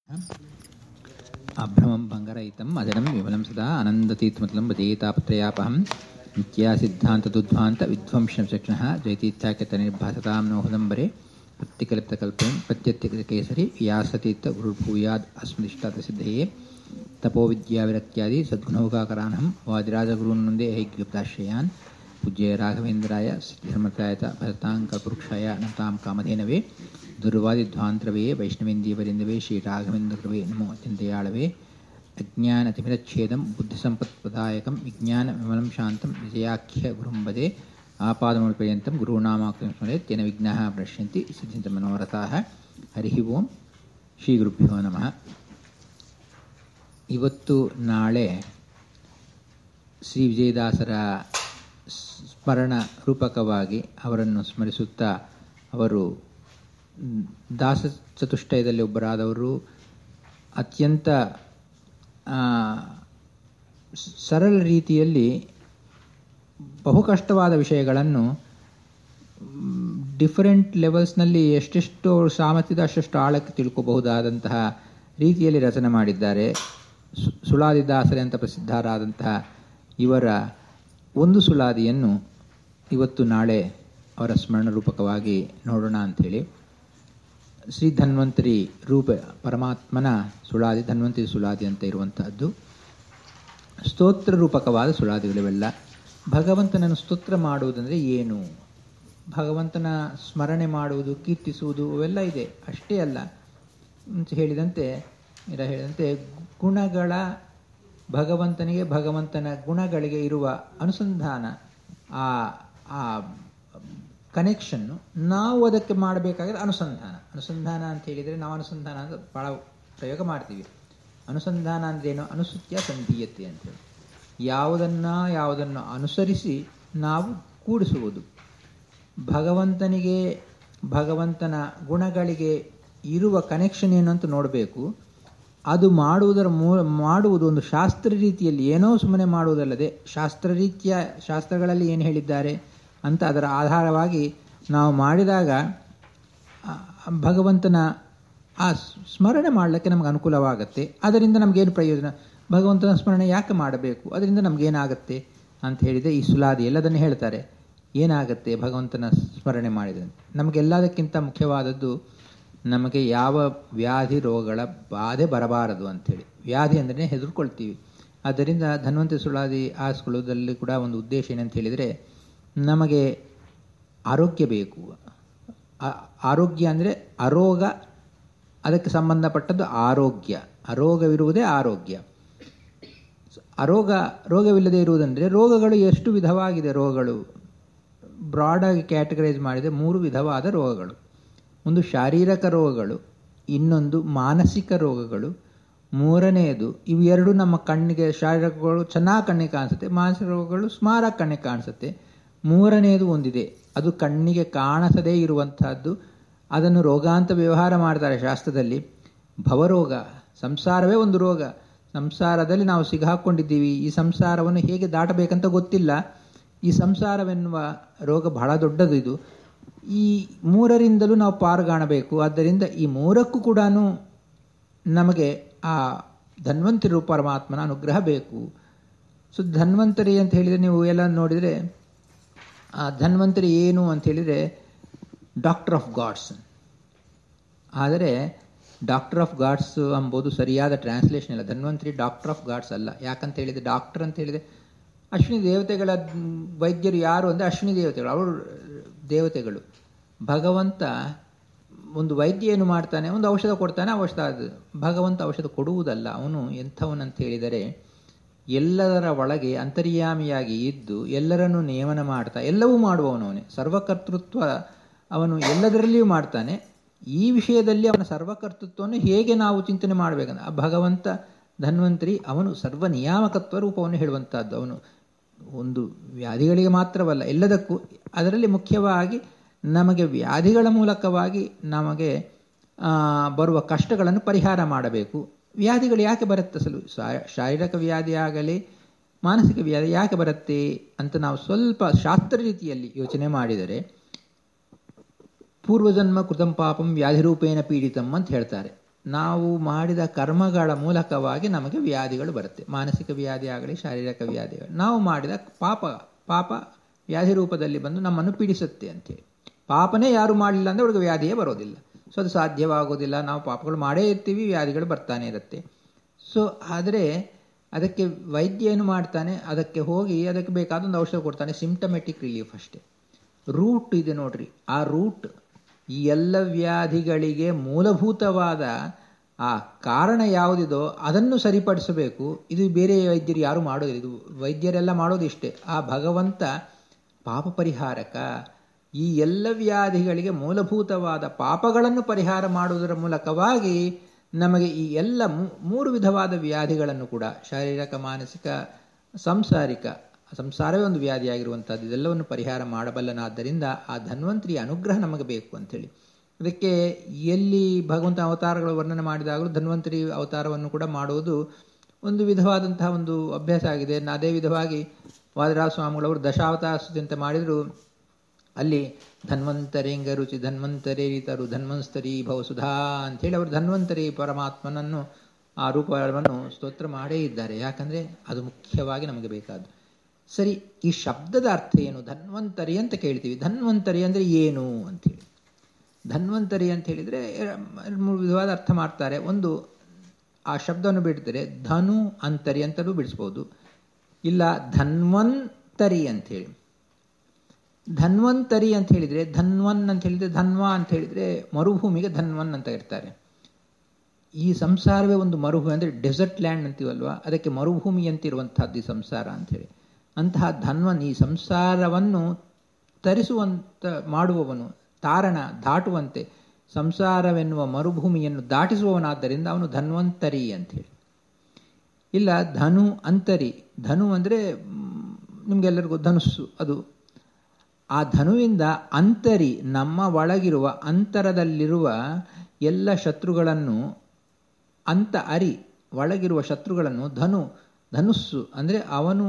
अभ्रमं भङ्गरहितम् अजडं विमलं सदा आनन्दतीर्थमतलं भजेतापत्रयापहं नित्या सिद्धान्तदुद्ध्वान्तविध्वंसचक्षणः जयतीर्थाख्यतनिर्भासतां नोहदम्बरे प्रत्यकल्पितकल्पं प्रत्यत्यकेसरि व्यासतीर्थगुरुर्भूयाद् अस्मदिष्टातसिद्धये तपोविद्याविरक्त्यादि सद्गुणौकाकरानहं वादिराजगुरून्नन्दे हैग्युक्ताश्रयान् पूज्य राघवेन्द्राय धर्मताय भरतां कल्पवृक्षाय नतां कामधेनवे ದುರ್ವಾದಿಧ್ವಾಂತರವೇ ವೈಷ್ಣವೇಂದೀವರಿಂದವೇ ಶ್ರೀರಾಘವೇಂದ್ರವೇ ನಮೋ ಅತ್ಯಂತಯಾಳವೇ ಅಜ್ಞಾನತಿಮಿರಚ್ಛೇದಂ ಬುದ್ಧಿಸಂಪತ್ಪ್ರದಾಯಕಂ ವಿಜ್ಞಾನ ವಿಮಲಂ ಶಾಂತಂ ವಿಜಯಾಖ್ಯ ಗುರುಂಬದೆ ಆಪಾದಮೂಲಪರ್ಯಂತಂ ಗುರುನಾಮಾಕ್ರಮ ಸ್ಮರೆತ್ ತೇನ ವಿಘ್ನಾಃ ಪ್ರಶ್ಯಂತಿ ಸಿದ್ಧಂತ ಮನೋರಥಾಃ ಹರಿ ಓಂ ಶ್ರೀ ಗುರುಭ್ಯೋ ನಮಃ ಇವತ್ತು ನಾಳೆ ಶ್ರೀ ವಿಜಯದಾಸರ ಸ್ಮರಣ ರೂಪಕವಾಗಿ ಅವರನ್ನು ಸ್ಮರಿಸುತ್ತಾ ಅವರು ದಾಸ ಚತುಷ್ಟಯದಲ್ಲಿ ಒಬ್ಬರಾದವರು ಅತ್ಯಂತ ಸರಳ ರೀತಿಯಲ್ಲಿ ಬಹು ಕಷ್ಟವಾದ ವಿಷಯಗಳನ್ನು ಡಿಫರೆಂಟ್ ಲೆವೆಲ್ಸ್ನಲ್ಲಿ ಎಷ್ಟೆಷ್ಟು ಸಾಮರ್ಥ್ಯದ ಅಷ್ಟೆಷ್ಟು ಆಳಕ್ಕೆ ತಿಳ್ಕೋಬಹುದಾದಂತಹ ರೀತಿಯಲ್ಲಿ ರಚನೆ ಮಾಡಿದ್ದಾರೆ ಸುಳಾದಿದಾಸರೆ ಅಂತ ಪ್ರಸಿದ್ಧರಾದಂತಹ ಇವರ ಒಂದು ಸುಳಾದಿಯನ್ನು ಇವತ್ತು ನಾಳೆ ಅವರ ಸ್ಮರಣ ರೂಪಕವಾಗಿ ನೋಡೋಣ ಅಂಥೇಳಿ ಶ್ರೀ ಧನ್ವಂತರಿ ರೂಪ ಪರಮಾತ್ಮನ ಸುಳಾದಿ ಧನ್ವಂತರಿ ಸುಳಾದಿ ಅಂತ ಇರುವಂತಹದ್ದು ಸ್ತೋತ್ರ ರೂಪಕವಾದ ಸುಳಾದಿಗಳಿವೆಲ್ಲ ಭಗವಂತನನ್ನು ಸ್ತೋತ್ರ ಮಾಡುವುದಂದರೆ ಏನು ಭಗವಂತನ ಸ್ಮರಣೆ ಮಾಡುವುದು ಕೀರ್ತಿಸುವುದು ಅವೆಲ್ಲ ಇದೆ ಅಷ್ಟೇ ಅಲ್ಲ ಹೇಳಿದಂತೆ ಇರ ಹೇಳಿದಂತೆ ಗುಣಗಳ ಭಗವಂತನಿಗೆ ಭಗವಂತನ ಗುಣಗಳಿಗೆ ಇರುವ ಅನುಸಂಧಾನ ಆ ಆ ಕನೆಕ್ಷನ್ನು ನಾವು ಅದಕ್ಕೆ ಮಾಡಬೇಕಾಗಿರೋ ಅನುಸಂಧಾನ ಅನುಸಂಧಾನ ಅಂತ ಹೇಳಿದರೆ ನಾವು ಅನುಸಂಧಾನ ಅಂತ ಭಾಳ ಪ್ರಯೋಗ ಮಾಡ್ತೀವಿ ಅನುಸಂಧಾನ ಅಂದ್ರೇನು ಅನುಸತ್ಯ ಸಂಧೀಯತೆ ಅಂತೇಳಿ ಯಾವುದನ್ನು ಯಾವುದನ್ನು ಅನುಸರಿಸಿ ನಾವು ಕೂಡಿಸುವುದು ಭಗವಂತನಿಗೆ ಭಗವಂತನ ಗುಣಗಳಿಗೆ ಇರುವ ಕನೆಕ್ಷನ್ ಏನು ಅಂತ ನೋಡಬೇಕು ಅದು ಮಾಡುವುದರ ಮೂ ಮಾಡುವುದು ಒಂದು ಶಾಸ್ತ್ರ ರೀತಿಯಲ್ಲಿ ಏನೋ ಸುಮ್ಮನೆ ಮಾಡುವುದಲ್ಲದೆ ಶಾಸ್ತ್ರ ರೀತಿಯ ಶಾಸ್ತ್ರಗಳಲ್ಲಿ ಏನು ಹೇಳಿದ್ದಾರೆ ಅಂತ ಅದರ ಆಧಾರವಾಗಿ ನಾವು ಮಾಡಿದಾಗ ಭಗವಂತನ ಆ ಸ್ಮರಣೆ ಮಾಡಲಿಕ್ಕೆ ನಮಗೆ ಅನುಕೂಲವಾಗುತ್ತೆ ಅದರಿಂದ ನಮಗೇನು ಪ್ರಯೋಜನ ಭಗವಂತನ ಸ್ಮರಣೆ ಯಾಕೆ ಮಾಡಬೇಕು ಅದರಿಂದ ನಮಗೇನಾಗತ್ತೆ ಅಂತ ಹೇಳಿದರೆ ಈ ಸುಲಾದಿ ಎಲ್ಲದನ್ನು ಹೇಳ್ತಾರೆ ಏನಾಗತ್ತೆ ಭಗವಂತನ ಸ್ಮರಣೆ ಮಾಡಿದರೆ ನಮಗೆಲ್ಲದಕ್ಕಿಂತ ಮುಖ್ಯವಾದದ್ದು ನಮಗೆ ಯಾವ ವ್ಯಾಧಿ ರೋಗಗಳ ಬಾಧೆ ಬರಬಾರದು ಅಂಥೇಳಿ ವ್ಯಾಧಿ ಅಂದರೆ ಹೆದರ್ಕೊಳ್ತೀವಿ ಆದ್ದರಿಂದ ಧನ್ವಂತಿ ಸುಳಾದಿ ಆಸ್ಕೊಳ್ಳೋದ್ರಲ್ಲಿ ಕೂಡ ಒಂದು ಉದ್ದೇಶ ಏನಂತ ಹೇಳಿದರೆ ನಮಗೆ ಆರೋಗ್ಯ ಬೇಕು ಆರೋಗ್ಯ ಅಂದರೆ ಅರೋಗ ಅದಕ್ಕೆ ಸಂಬಂಧಪಟ್ಟದ್ದು ಆರೋಗ್ಯ ಅರೋಗವಿರುವುದೇ ಆರೋಗ್ಯ ಅರೋಗ ರೋಗವಿಲ್ಲದೆ ಇರುವುದಂದರೆ ರೋಗಗಳು ಎಷ್ಟು ವಿಧವಾಗಿದೆ ರೋಗಗಳು ಬ್ರಾಡಾಗಿ ಕ್ಯಾಟಗರೈಸ್ ಮಾಡಿದರೆ ಮೂರು ವಿಧವಾದ ರೋಗಗಳು ಒಂದು ಶಾರೀರಿಕ ರೋಗಗಳು ಇನ್ನೊಂದು ಮಾನಸಿಕ ರೋಗಗಳು ಮೂರನೆಯದು ಇವು ಎರಡು ನಮ್ಮ ಕಣ್ಣಿಗೆ ಶಾರೀರಿಕಗಳು ಚೆನ್ನಾಗಿ ಕಣ್ಣಿಗೆ ಕಾಣಿಸುತ್ತೆ ಮಾನಸಿಕ ರೋಗಗಳು ಸ್ಮಾರ ಕಣ್ಣಿಗೆ ಕಾಣಿಸುತ್ತೆ ಮೂರನೆಯದು ಒಂದಿದೆ ಅದು ಕಣ್ಣಿಗೆ ಕಾಣಿಸದೇ ಇರುವಂತಹದ್ದು ಅದನ್ನು ರೋಗ ಅಂತ ವ್ಯವಹಾರ ಮಾಡ್ತಾರೆ ಶಾಸ್ತ್ರದಲ್ಲಿ ಭವರೋಗ ಸಂಸಾರವೇ ಒಂದು ರೋಗ ಸಂಸಾರದಲ್ಲಿ ನಾವು ಸಿಗಾಕೊಂಡಿದ್ದೀವಿ ಈ ಸಂಸಾರವನ್ನು ಹೇಗೆ ದಾಟಬೇಕಂತ ಗೊತ್ತಿಲ್ಲ ಈ ಸಂಸಾರವೆನ್ನುವ ರೋಗ ಬಹಳ ದೊಡ್ಡದು ಇದು ಈ ಮೂರರಿಂದಲೂ ನಾವು ಪಾರುಗಾಣಬೇಕು ಆದ್ದರಿಂದ ಈ ಮೂರಕ್ಕೂ ಕೂಡ ನಮಗೆ ಆ ಧನ್ವಂತರಿ ಪರಮಾತ್ಮನ ಅನುಗ್ರಹ ಬೇಕು ಸೊ ಧನ್ವಂತರಿ ಅಂತ ಹೇಳಿದರೆ ನೀವು ಎಲ್ಲ ನೋಡಿದರೆ ಆ ಧನ್ವಂತರಿ ಏನು ಅಂತ ಹೇಳಿದರೆ ಡಾಕ್ಟರ್ ಆಫ್ ಗಾಡ್ಸ್ ಆದರೆ ಡಾಕ್ಟರ್ ಆಫ್ ಗಾಡ್ಸ್ ಎಂಬುದು ಸರಿಯಾದ ಟ್ರಾನ್ಸ್ಲೇಷನ್ ಇಲ್ಲ ಧನ್ವಂತರಿ ಡಾಕ್ಟರ್ ಆಫ್ ಗಾಡ್ಸ್ ಅಲ್ಲ ಯಾಕಂತ ಹೇಳಿದರೆ ಡಾಕ್ಟರ್ ಅಂತ ಹೇಳಿದರೆ ಅಶ್ವಿನಿ ದೇವತೆಗಳ ವೈದ್ಯರು ಯಾರು ಅಂದರೆ ಅಶ್ವಿನಿ ದೇವತೆಗಳು ಅವರು ದೇವತೆಗಳು ಭಗವಂತ ಒಂದು ವೈದ್ಯ ಏನು ಮಾಡ್ತಾನೆ ಒಂದು ಔಷಧ ಕೊಡ್ತಾನೆ ಔಷಧ ಅದು ಭಗವಂತ ಔಷಧ ಕೊಡುವುದಲ್ಲ ಅವನು ಎಂಥವನಂತ ಹೇಳಿದರೆ ಎಲ್ಲದರ ಒಳಗೆ ಅಂತರ್ಯಾಮಿಯಾಗಿ ಇದ್ದು ಎಲ್ಲರನ್ನೂ ನೇಮನ ಮಾಡ್ತಾ ಎಲ್ಲವೂ ಮಾಡುವವನು ಅವನೇ ಸರ್ವಕರ್ತೃತ್ವ ಅವನು ಎಲ್ಲದರಲ್ಲಿಯೂ ಮಾಡ್ತಾನೆ ಈ ವಿಷಯದಲ್ಲಿ ಅವನ ಸರ್ವಕರ್ತೃತ್ವವನ್ನು ಹೇಗೆ ನಾವು ಚಿಂತನೆ ಮಾಡಬೇಕಂದ್ರೆ ಆ ಭಗವಂತ ಧನ್ವಂತರಿ ಅವನು ಸರ್ವ ನಿಯಾಮಕತ್ವ ರೂಪವನ್ನು ಹೇಳುವಂಥದ್ದು ಅವನು ಒಂದು ವ್ಯಾಧಿಗಳಿಗೆ ಮಾತ್ರವಲ್ಲ ಎಲ್ಲದಕ್ಕೂ ಅದರಲ್ಲಿ ಮುಖ್ಯವಾಗಿ ನಮಗೆ ವ್ಯಾಧಿಗಳ ಮೂಲಕವಾಗಿ ನಮಗೆ ಬರುವ ಕಷ್ಟಗಳನ್ನು ಪರಿಹಾರ ಮಾಡಬೇಕು ವ್ಯಾಧಿಗಳು ಯಾಕೆ ಬರುತ್ತೆ ಅಸಲು ಶಾರೀರಿಕ ವ್ಯಾಧಿ ಆಗಲಿ ಮಾನಸಿಕ ವ್ಯಾಧಿ ಯಾಕೆ ಬರುತ್ತೆ ಅಂತ ನಾವು ಸ್ವಲ್ಪ ಶಾಸ್ತ್ರ ರೀತಿಯಲ್ಲಿ ಯೋಚನೆ ಮಾಡಿದರೆ ಪೂರ್ವಜನ್ಮ ಕೃತಂ ಪಾಪಂ ವ್ಯಾಧಿರೂಪೇಣ ಪೀಡಿತಂ ಅಂತ ಹೇಳ್ತಾರೆ ನಾವು ಮಾಡಿದ ಕರ್ಮಗಳ ಮೂಲಕವಾಗಿ ನಮಗೆ ವ್ಯಾಧಿಗಳು ಬರುತ್ತೆ ಮಾನಸಿಕ ವ್ಯಾಧಿ ಆಗಲಿ ಶಾರೀರಿಕ ವ್ಯಾಧಿಗಳು ನಾವು ಮಾಡಿದ ಪಾಪ ಪಾಪ ವ್ಯಾಧಿ ರೂಪದಲ್ಲಿ ಬಂದು ನಮ್ಮನ್ನು ಪೀಡಿಸುತ್ತೆ ಅಂತೇಳಿ ಪಾಪನೇ ಯಾರು ಮಾಡಲಿಲ್ಲ ಅಂದರೆ ಅವ್ರಿಗೆ ವ್ಯಾಧಿಯೇ ಬರೋದಿಲ್ಲ ಸೊ ಅದು ಸಾಧ್ಯವಾಗೋದಿಲ್ಲ ನಾವು ಪಾಪಗಳು ಮಾಡೇ ಇರ್ತೀವಿ ವ್ಯಾಧಿಗಳು ಬರ್ತಾನೆ ಇರುತ್ತೆ ಸೊ ಆದರೆ ಅದಕ್ಕೆ ವೈದ್ಯ ಏನು ಮಾಡ್ತಾನೆ ಅದಕ್ಕೆ ಹೋಗಿ ಅದಕ್ಕೆ ಬೇಕಾದೊಂದು ಔಷಧ ಕೊಡ್ತಾನೆ ಸಿಂಪ್ಟಮೆಟಿಕ್ ರಿಲೀಫ್ ಅಷ್ಟೇ ರೂಟ್ ಇದೆ ನೋಡ್ರಿ ಆ ರೂಟ್ ಈ ಎಲ್ಲ ವ್ಯಾಧಿಗಳಿಗೆ ಮೂಲಭೂತವಾದ ಆ ಕಾರಣ ಯಾವುದಿದೋ ಅದನ್ನು ಸರಿಪಡಿಸಬೇಕು ಇದು ಬೇರೆ ವೈದ್ಯರು ಯಾರು ಮಾಡೋದಿಲ್ಲ ಇದು ವೈದ್ಯರೆಲ್ಲ ಮಾಡೋದು ಇಷ್ಟೇ ಆ ಭಗವಂತ ಪಾಪ ಪರಿಹಾರಕ ಈ ಎಲ್ಲ ವ್ಯಾಧಿಗಳಿಗೆ ಮೂಲಭೂತವಾದ ಪಾಪಗಳನ್ನು ಪರಿಹಾರ ಮಾಡುವುದರ ಮೂಲಕವಾಗಿ ನಮಗೆ ಈ ಎಲ್ಲ ಮೂರು ವಿಧವಾದ ವ್ಯಾಧಿಗಳನ್ನು ಕೂಡ ಶಾರೀರಿಕ ಮಾನಸಿಕ ಸಂಸಾರಿಕ ಸಂಸಾರವೇ ಒಂದು ವ್ಯಾಧಿಯಾಗಿರುವಂಥದ್ದು ಇದೆಲ್ಲವನ್ನು ಪರಿಹಾರ ಮಾಡಬಲ್ಲನಾದ್ದರಿಂದ ಆ ಧನ್ವಂತರಿಯ ಅನುಗ್ರಹ ನಮಗೆ ಬೇಕು ಅಂಥೇಳಿ ಅದಕ್ಕೆ ಎಲ್ಲಿ ಭಗವಂತ ಅವತಾರಗಳು ವರ್ಣನೆ ಮಾಡಿದಾಗಲೂ ಧನ್ವಂತರಿ ಅವತಾರವನ್ನು ಕೂಡ ಮಾಡುವುದು ಒಂದು ವಿಧವಾದಂತಹ ಒಂದು ಅಭ್ಯಾಸ ಆಗಿದೆ ಅದೇ ವಿಧವಾಗಿ ವಾದರಾಜ ಸ್ವಾಮಿಗಳವರು ದಶಾವತಾರ ಅಂತ ಮಾಡಿದ್ರು ಅಲ್ಲಿ ಧನ್ವಂತರೇಂಗ ರುಚಿ ಧನ್ವಂತರೇರಿತರು ಧನ್ವಂತರಿ ಭವಸುಧಾ ಅಂಥೇಳಿ ಅವರು ಧನ್ವಂತರಿ ಪರಮಾತ್ಮನನ್ನು ಆ ರೂಪವನ್ನು ಸ್ತೋತ್ರ ಮಾಡೇ ಇದ್ದಾರೆ ಯಾಕಂದರೆ ಅದು ಮುಖ್ಯವಾಗಿ ನಮಗೆ ಬೇಕಾದ್ದು ಸರಿ ಈ ಶಬ್ದದ ಅರ್ಥ ಏನು ಧನ್ವಂತರಿ ಅಂತ ಕೇಳ್ತೀವಿ ಧನ್ವಂತರಿ ಅಂದರೆ ಏನು ಅಂಥೇಳಿ ಧನ್ವಂತರಿ ಅಂತ ಹೇಳಿದರೆ ಮೂರು ವಿಧವಾದ ಅರ್ಥ ಮಾಡ್ತಾರೆ ಒಂದು ಆ ಶಬ್ದವನ್ನು ಬಿಡ್ತಾರೆ ಧನು ಅಂತರಿ ಅಂತಲೂ ಬಿಡಿಸ್ಬೋದು ಇಲ್ಲ ಧನ್ವಂತರಿ ಅಂಥೇಳಿ ಧನ್ವಂತರಿ ಅಂತ ಹೇಳಿದರೆ ಧನ್ವನ್ ಅಂತ ಹೇಳಿದರೆ ಧನ್ವ ಅಂತ ಹೇಳಿದರೆ ಮರುಭೂಮಿಗೆ ಧನ್ವನ್ ಅಂತ ಇರ್ತಾರೆ ಈ ಸಂಸಾರವೇ ಒಂದು ಮರುಭೂಮಿ ಅಂದರೆ ಡೆಸರ್ಟ್ ಲ್ಯಾಂಡ್ ಅಂತೀವಲ್ವ ಅದಕ್ಕೆ ಮರುಭೂಮಿ ಅಂತಿರುವಂತಹದ್ದು ಈ ಸಂಸಾರ ಅಂಥೇಳಿ ಅಂತಹ ಧನ್ವನ್ ಈ ಸಂಸಾರವನ್ನು ತರಿಸುವಂತ ಮಾಡುವವನು ತಾರಣ ದಾಟುವಂತೆ ಸಂಸಾರವೆನ್ನುವ ಮರುಭೂಮಿಯನ್ನು ದಾಟಿಸುವವನಾದ್ದರಿಂದ ಅವನು ಧನ್ವಂತರಿ ಅಂಥೇಳಿ ಇಲ್ಲ ಧನು ಅಂತರಿ ಧನು ಅಂದರೆ ನಿಮಗೆಲ್ಲರಿಗೂ ಧನುಸ್ಸು ಅದು ಆ ಧನುವಿಂದ ಅಂತರಿ ನಮ್ಮ ಒಳಗಿರುವ ಅಂತರದಲ್ಲಿರುವ ಎಲ್ಲ ಶತ್ರುಗಳನ್ನು ಅಂತ ಅರಿ ಒಳಗಿರುವ ಶತ್ರುಗಳನ್ನು ಧನು ಧನುಸ್ಸು ಅಂದರೆ ಅವನು